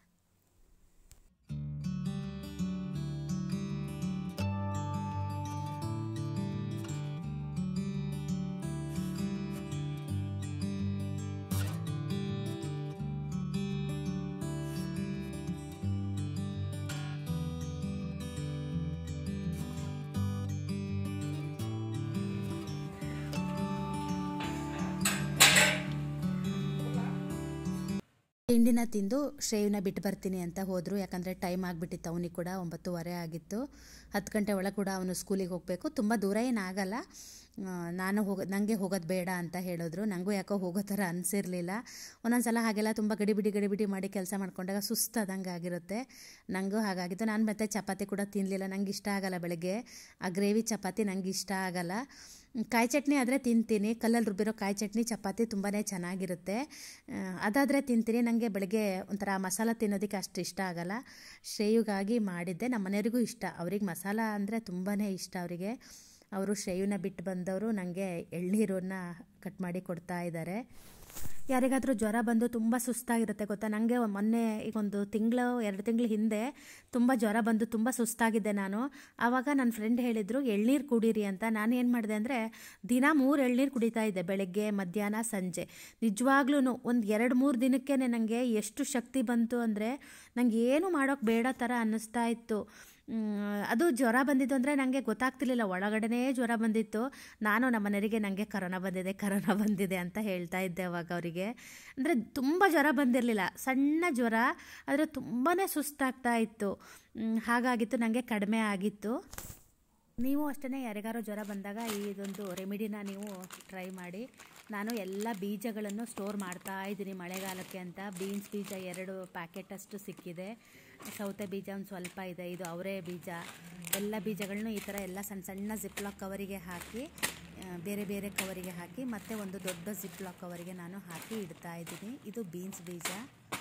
ತಿಂಡಿನ ತಿಂದು ಶ್ರೇಯನ್ನ ಬಿಟ್ಟು ಬರ್ತೀನಿ ಅಂತ ಹೋದರು ಯಾಕಂದರೆ ಟೈಮ್ ಆಗಿಬಿಟ್ಟಿತ್ತು ಅವನಿಗೆ ಕೂಡ ಒಂಬತ್ತುವರೆ ಆಗಿತ್ತು ಹತ್ತು ಗಂಟೆ ಒಳಗೆ ಕೂಡ ಅವನು ಸ್ಕೂಲಿಗೆ ಹೋಗಬೇಕು ತುಂಬ ದೂರ ಏನಾಗಲ್ಲ ಆ, ನಾನು ಹೋಗ ನನಗೆ ಹೋಗೋದು ಬೇಡ ಅಂತ ಹೇಳಿದ್ರು ನನಗೂ ಯಾಕೋ ಹೋಗೋ ಥರ ಅನಿಸಿರಲಿಲ್ಲ ಒಂದೊಂದು ಸಲ ಹಾಗೆಲ್ಲ ತುಂಬ ಗಡಿಬಿಡಿ ಗಡಿಬಿಡಿ ಮಾಡಿ ಕೆಲಸ ಮಾಡ್ಕೊಂಡಾಗ ಸುಸ್ತಾದಂಗೆ ಆಗಿರುತ್ತೆ ನನಗೂ ಹಾಗಾಗಿತ್ತು ನಾನು ಮತ್ತೆ ಚಪಾತಿ ಕೂಡ ತಿನ್ನಲಿಲ್ಲ ನಂಗೆ ಇಷ್ಟ ಆಗಲ್ಲ ಬೆಳಗ್ಗೆ ಆ ಗ್ರೇವಿ ಚಪಾತಿ ನಂಗೆ ಇಷ್ಟ ಆಗಲ್ಲ ಕಾಯಿ ಚಟ್ನಿ ಆದರೆ ತಿಂತೀನಿ ಕಲ್ಲಲ್ಲಿ ರುಬ್ಬಿರೋ ಕಾಯಿ ಚಟ್ನಿ ಚಪಾತಿ ತುಂಬಾ ಚೆನ್ನಾಗಿರುತ್ತೆ ಆ, ಅದಾದರೆ ತಿಂತೀನಿ ನನಗೆ ಬೆಳಗ್ಗೆ ಒಂಥರ ಮಸಾಲ ತಿನ್ನೋದಕ್ಕೆ ಅಷ್ಟು ಇಷ್ಟ ಆಗಲ್ಲ ಶ್ರೇಯುಗಾಗಿ ಮಾಡಿದ್ದೆ ನಮ್ಮ ಮನೆಯವರಿಗೂ ಇಷ್ಟ ಅವ್ರಿಗೆ ಮಸಾಲ ಅಂದರೆ ತುಂಬಾ ಇಷ್ಟ ಅವರಿಗೆ ಅವರು ಶ್ರೇಯುನ ಬಿಟ್ಟು ಬಂದವರು ನನಗೆ ಎಳ್ನೀರನ್ನ ಕಟ್ ಮಾಡಿ ಕೊಡ್ತಾ ಇದ್ದಾರೆ ಯಾರಿಗಾದರೂ ಜ್ವರ ಬಂದು ತುಂಬ ಸುಸ್ತಾಗಿರುತ್ತೆ ಗೊತ್ತಾ ನನಗೆ ಮೊನ್ನೆ ಈಗ ಒಂದು ತಿಂಗಳು ಎರಡು ತಿಂಗಳ ಹಿಂದೆ ತುಂಬ ಜ್ವರ ಬಂದು ತುಂಬ ಸುಸ್ತಾಗಿದ್ದೆ ನಾನು ಆವಾಗ ನನ್ನ ಫ್ರೆಂಡ್ ಹೇಳಿದರು ಎಳ್ನೀರು ಕುಡೀರಿ ಅಂತ ನಾನು ಏನು ಮಾಡಿದೆ ಅಂದರೆ ದಿನ ಮೂರು ಎಳ್ನೀರು ಕುಡಿತಾ ಇದ್ದೆ ಬೆಳಗ್ಗೆ ಮಧ್ಯಾಹ್ನ ಸಂಜೆ ನಿಜವಾಗ್ಲೂ ಒಂದು ಎರಡು ಮೂರು ದಿನಕ್ಕೆ ನನಗೆ ಎಷ್ಟು ಶಕ್ತಿ ಬಂತು ಅಂದರೆ ನನಗೆ ಏನು ಮಾಡೋಕ್ಕೆ ಬೇಡ ಥರ ಅನ್ನಿಸ್ತಾ ಇತ್ತು ಮ್, ಅದು ಜ್ವರ ಬಂದಿದ್ದು ಅಂದರೆ ನನಗೆ ಗೊತ್ತಾಗ್ತಿರ್ಲಿಲ್ಲ ಒಳಗಡೆನೇ ಜ್ವರ ಬಂದಿತ್ತು ನಾನು ನಮ್ಮ ಮನೆಯವರಿಗೆ ನನಗೆ ಕರೋನಾ ಬಂದಿದೆ ಕರೋನಾ ಬಂದಿದೆ ಅಂತ ಹೇಳ್ತಾ ಇದ್ದೆ ಅವಾಗ ಅವರಿಗೆ ಅಂದರೆ ತುಂಬ ಜ್ವರ ಬಂದಿರಲಿಲ್ಲ ಸಣ್ಣ ಜ್ವರ ಆದರೆ ತುಂಬಾ ಸುಸ್ತಾಗ್ತಾ ಇತ್ತು ಮ್, ಹಾಗಾಗಿತ್ತು ನನಗೆ ಕಡಿಮೆ ಆಗಿತ್ತು ನೀವು ಅಷ್ಟೇ ಯಾರಿಗಾರೋ ಜ್ವರ ಬಂದಾಗ ಇದೊಂದು ರೆಮಿಡಿನ ನೀವು ಟ್ರೈ ಮಾಡಿ ನಾನು ಎಲ್ಲ ಬೀಜಗಳನ್ನು ಸ್ಟೋರ್ ಮಾಡ್ತಾ ಇದ್ದೀನಿ ಮಳೆಗಾಲಕ್ಕೆ ಅಂತ ಬೀನ್ಸ್ ಬೀಜ ಎರಡು ಪ್ಯಾಕೆಟ್ ಅಷ್ಟು ಸಿಕ್ಕಿದೆ ಸೌತೆ ಬೀಜ ಒಂದು ಸ್ವಲ್ಪ ಇದೆ ಇದು ಅವರೇ ಬೀಜ ಎಲ್ಲ ಬೀಜಗಳನ್ನು ಈ ಥರ ಎಲ್ಲ ಸಣ್ಣ ಸಣ್ಣ ಜಿಪ್ಲಾಕ್ ಕವರಿಗೆ ಹಾಕಿ ಆ, ಬೇರೆ ಬೇರೆ ಕವರಿಗೆ ಹಾಕಿ ಮತ್ತೆ ಒಂದು ದೊಡ್ಡ ಜಿಪ್ಲಾಕ್ ಕವರಿಗೆ ನಾನು ಹಾಕಿ ಇಡ್ತಾ ಇದ್ದೀನಿ ಇದು ಬೀನ್ಸ್ ಬೀಜ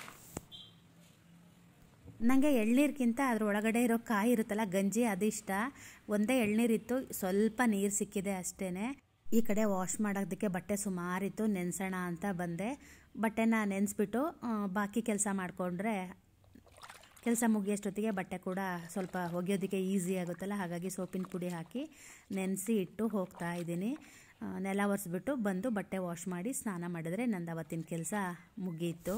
ನನಗೆ ಎಳ್ನೀರ್ಗಿಂತ ಅದ್ರ ಒಳಗಡೆ ಇರೋ ಕಾಯಿ ಇರುತ್ತಲ್ಲ ಗಂಜಿ ಅದಿಷ್ಟ ಒಂದೇ ಎಳ್ನೀರಿತ್ತು ಸ್ವಲ್ಪ ನೀರು ಸಿಕ್ಕಿದೆ ಅಷ್ಟೇ ಈ ಕಡೆ ವಾಶ್ ಮಾಡೋದಕ್ಕೆ ಬಟ್ಟೆ ಸುಮಾರಿತ್ತು ನೆನೆಸೋಣ ಅಂತ ಬಂದೆ ಬಟ್ಟೆನ ನೆನೆಸ್ಬಿಟ್ಟು ಆ, ಬಾಕಿ ಕೆಲಸ ಮಾಡಿಕೊಂಡ್ರೆ ಕೆಲಸ ಮುಗಿಯೋಷ್ಟೊತ್ತಿಗೆ ಬಟ್ಟೆ ಕೂಡ ಸ್ವಲ್ಪ ಒಗೆಯೋದಕ್ಕೆ ಈಸಿ ಆಗುತ್ತಲ್ಲ ಹಾಗಾಗಿ ಸೋಪಿನ ಪುಡಿ ಹಾಕಿ ನೆನೆಸಿ ಇಟ್ಟು ಹೋಗ್ತಾ ಇದ್ದೀನಿ ಆ, ನೆಲ ಒರೆಸ್ಬಿಟ್ಟು ಬಂದು ಬಟ್ಟೆ ವಾಶ್ ಮಾಡಿ ಸ್ನಾನ ಮಾಡಿದ್ರೆ ನಂದು ಅವತ್ತಿನ ಕೆಲಸ ಮುಗಿಯಿತು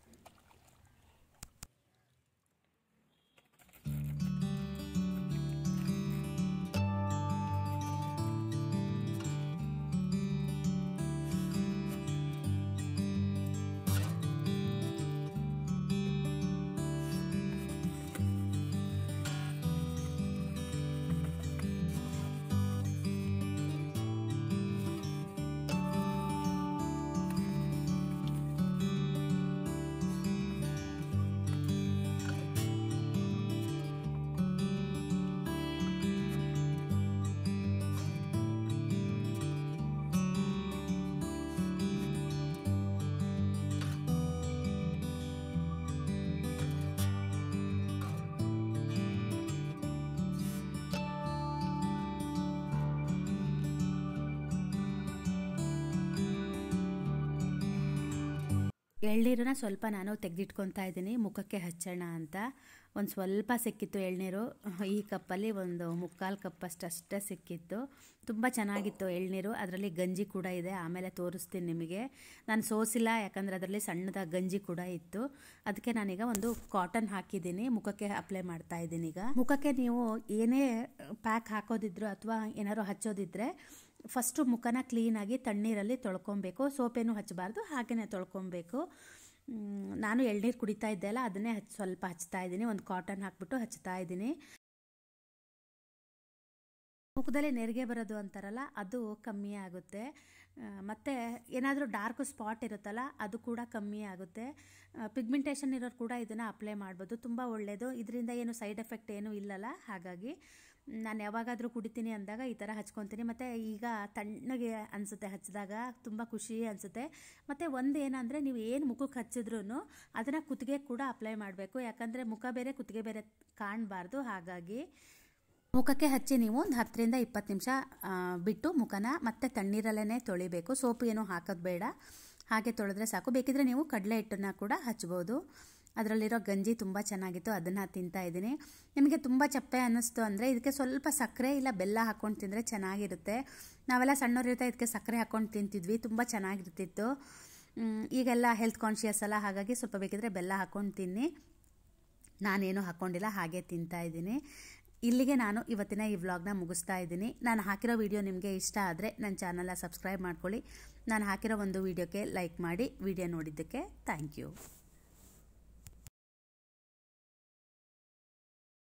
ಎಳ್ನೀರನ್ನ ಸ್ವಲ್ಪ ನಾನು ತೆಗೆದಿಟ್ಕೊತಾ ಇದ್ದೀನಿ ಮುಖಕ್ಕೆ ಹಚ್ಚೋಣ ಅಂತ ಒಂದು ಸ್ವಲ್ಪ ಸಿಕ್ಕಿತ್ತು ಎಳ್ನೀರು ಈ ಕಪ್ಪಲ್ಲಿ ಒಂದು ಮುಕ್ಕಾಲು ಕಪ್ಪಷ್ಟು ಅಷ್ಟೇ ಸಿಕ್ಕಿತ್ತು ತುಂಬ ಚೆನ್ನಾಗಿತ್ತು ಎಳ್ನೀರು ಅದರಲ್ಲಿ ಗಂಜಿ ಕೂಡ ಇದೆ ಆಮೇಲೆ ತೋರಿಸ್ತೀನಿ ನಿಮಗೆ ನಾನು ಸೋಸಿಲ್ಲ ಯಾಕಂದರೆ ಅದರಲ್ಲಿ ಸಣ್ಣದಾಗಿ ಗಂಜಿ ಕೂಡ ಇತ್ತು ಅದಕ್ಕೆ ನಾನೀಗ ಒಂದು ಕಾಟನ್ ಹಾಕಿದ್ದೀನಿ ಮುಖಕ್ಕೆ ಅಪ್ಲೈ ಮಾಡ್ತಾ ಇದ್ದೀನಿ ಈಗ ಮುಖಕ್ಕೆ ನೀವು ಏನೇ ಪ್ಯಾಕ್ ಹಾಕೋದಿದ್ರು ಅಥವಾ ಏನಾದ್ರು ಹಚ್ಚೋದಿದ್ರೆ ಫಸ್ಟು ಮುಖನ ಕ್ಲೀನಾಗಿ ತಣ್ಣೀರಲ್ಲಿ ತೊಳ್ಕೊಬೇಕು ಸೋಪೇನು ಹಚ್ಚಬಾರ್ದು ಹಾಗೆಯೇ ತೊಳ್ಕೊಬೇಕು ಮ್, ನಾನು ಎಳ್ನೀರು ಕುಡಿತಾ ಇದ್ದೆ ಅಲ್ಲ ಅದನ್ನೇ ಹಚ್ ಸ್ವಲ್ಪ ಹಚ್ತಾ ಇದ್ದೀನಿ ಒಂದು ಕಾಟನ್ ಹಾಕ್ಬಿಟ್ಟು ಹಚ್ತಾ ಇದ್ದೀನಿ ಮುಖದಲ್ಲಿ ನೆರಿಗೆ ಬರೋದು ಅಂತಾರಲ್ಲ ಅದು ಕಮ್ಮಿ ಆಗುತ್ತೆ ಆ, ಮತ್ತೆ ಏನಾದರೂ ಡಾರ್ಕ್ ಸ್ಪಾಟ್ ಇರುತ್ತಲ್ಲ ಅದು ಕೂಡ ಕಮ್ಮಿ ಆಗುತ್ತೆ ಪಿಗ್ಮೆಂಟೇಷನ್ ಇರೋರು ಕೂಡ ಇದನ್ನು ಅಪ್ಲೈ ಮಾಡ್ಬೋದು ತುಂಬ ಒಳ್ಳೆಯದು ಇದರಿಂದ ಏನು ಸೈಡ್ ಎಫೆಕ್ಟ್ ಏನೂ ಇಲ್ಲಲ್ಲ ಹಾಗಾಗಿ ನಾನು ಯಾವಾಗಾದರೂ ಕುಡಿತೀನಿ ಅಂದಾಗ ಈ ಥರ ಹಚ್ಕೊತೀನಿ ಮತ್ತು ಈಗ ತಣ್ಣಗೆ ಅನಿಸುತ್ತೆ ಹಚ್ಚಿದಾಗ ತುಂಬ ಖುಷಿ ಅನಿಸುತ್ತೆ ಮತ್ತು ಒಂದು ಏನಂದರೆ ನೀವು ಏನು ಮುಖಕ್ಕೆ ಹಚ್ಚಿದ್ರೂ ಅದನ್ನು ಕುತ್ತಿಗೆ ಕೂಡ ಅಪ್ಲೈ ಮಾಡಬೇಕು ಯಾಕಂದರೆ ಮುಖ ಬೇರೆ ಕುತ್ತಿಗೆ ಬೇರೆ ಕಾಣಬಾರ್ದು ಹಾಗಾಗಿ ಮುಖಕ್ಕೆ ಹಚ್ಚಿ ನೀವು ಒಂದು ಹತ್ತರಿಂದ ಇಪ್ಪತ್ತು ನಿಮಿಷ ಬಿಟ್ಟು ಮುಖನ ಮತ್ತೆ ತಣ್ಣೀರಲ್ಲೇ ತೊಳಿಬೇಕು ಸೋಪು ಏನು ಹಾಕೋದು ಬೇಡ ಹಾಗೆ ತೊಳೆದ್ರೆ ಸಾಕು ಬೇಕಿದ್ರೆ ನೀವು ಕಡಲೆ ಹಿಟ್ಟನ್ನು ಕೂಡ ಹಚ್ಬೋದು ಅದರಲ್ಲಿರೋ ಗಂಜಿ ತುಂಬ ಚೆನ್ನಾಗಿತ್ತು ಅದನ್ನು ತಿಂತಾ ಇದ್ದೀನಿ ನಿಮಗೆ ತುಂಬ ಚಪ್ಪೆ ಅನ್ನಿಸ್ತು ಅಂದರೆ ಇದಕ್ಕೆ ಸ್ವಲ್ಪ ಸಕ್ಕರೆ ಇಲ್ಲ ಬೆಲ್ಲ ಹಾಕ್ಕೊಂಡು ತಿಂದರೆ ಚೆನ್ನಾಗಿರುತ್ತೆ ನಾವೆಲ್ಲ ಸಣ್ಣವರಿರ್ತಾ ಇದಕ್ಕೆ ಸಕ್ಕರೆ ಹಾಕ್ಕೊಂಡು ತಿಂತಿದ್ವಿ ತುಂಬ ಚೆನ್ನಾಗಿರ್ತಿತ್ತು ಮ್, ಈಗೆಲ್ಲ ಹೆಲ್ತ್ ಕಾನ್ಷಿಯಸ್ ಅಲ್ಲ ಹಾಗಾಗಿ ಸ್ವಲ್ಪ ಬೇಕಿದ್ರೆ ಬೆಲ್ಲ ಹಾಕ್ಕೊಂಡು ತಿನ್ನಿ ನಾನೇನು ಹಾಕ್ಕೊಂಡಿಲ್ಲ ಹಾಗೆ ತಿಂತಾ ಇದ್ದೀನಿ ಇಲ್ಲಿಗೆ ನಾನು ಇವತ್ತಿನ ಈ ವ್ಲಾಗ್ನ ಮುಗಿಸ್ತಾ ಇದ್ದೀನಿ ನಾನು ಹಾಕಿರೋ ವಿಡಿಯೋ ನಿಮಗೆ ಇಷ್ಟ ಆದರೆ ನನ್ನ ಚಾನಲ್ನ ಸಬ್ಸ್ಕ್ರೈಬ್ ಮಾಡ್ಕೊಳ್ಳಿ ನಾನು ಹಾಕಿರೋ ಒಂದು ವಿಡಿಯೋಕ್ಕೆ ಲೈಕ್ ಮಾಡಿ ವಿಡಿಯೋ ನೋಡಿದ್ದಕ್ಕೆ ಥ್ಯಾಂಕ್ ಯು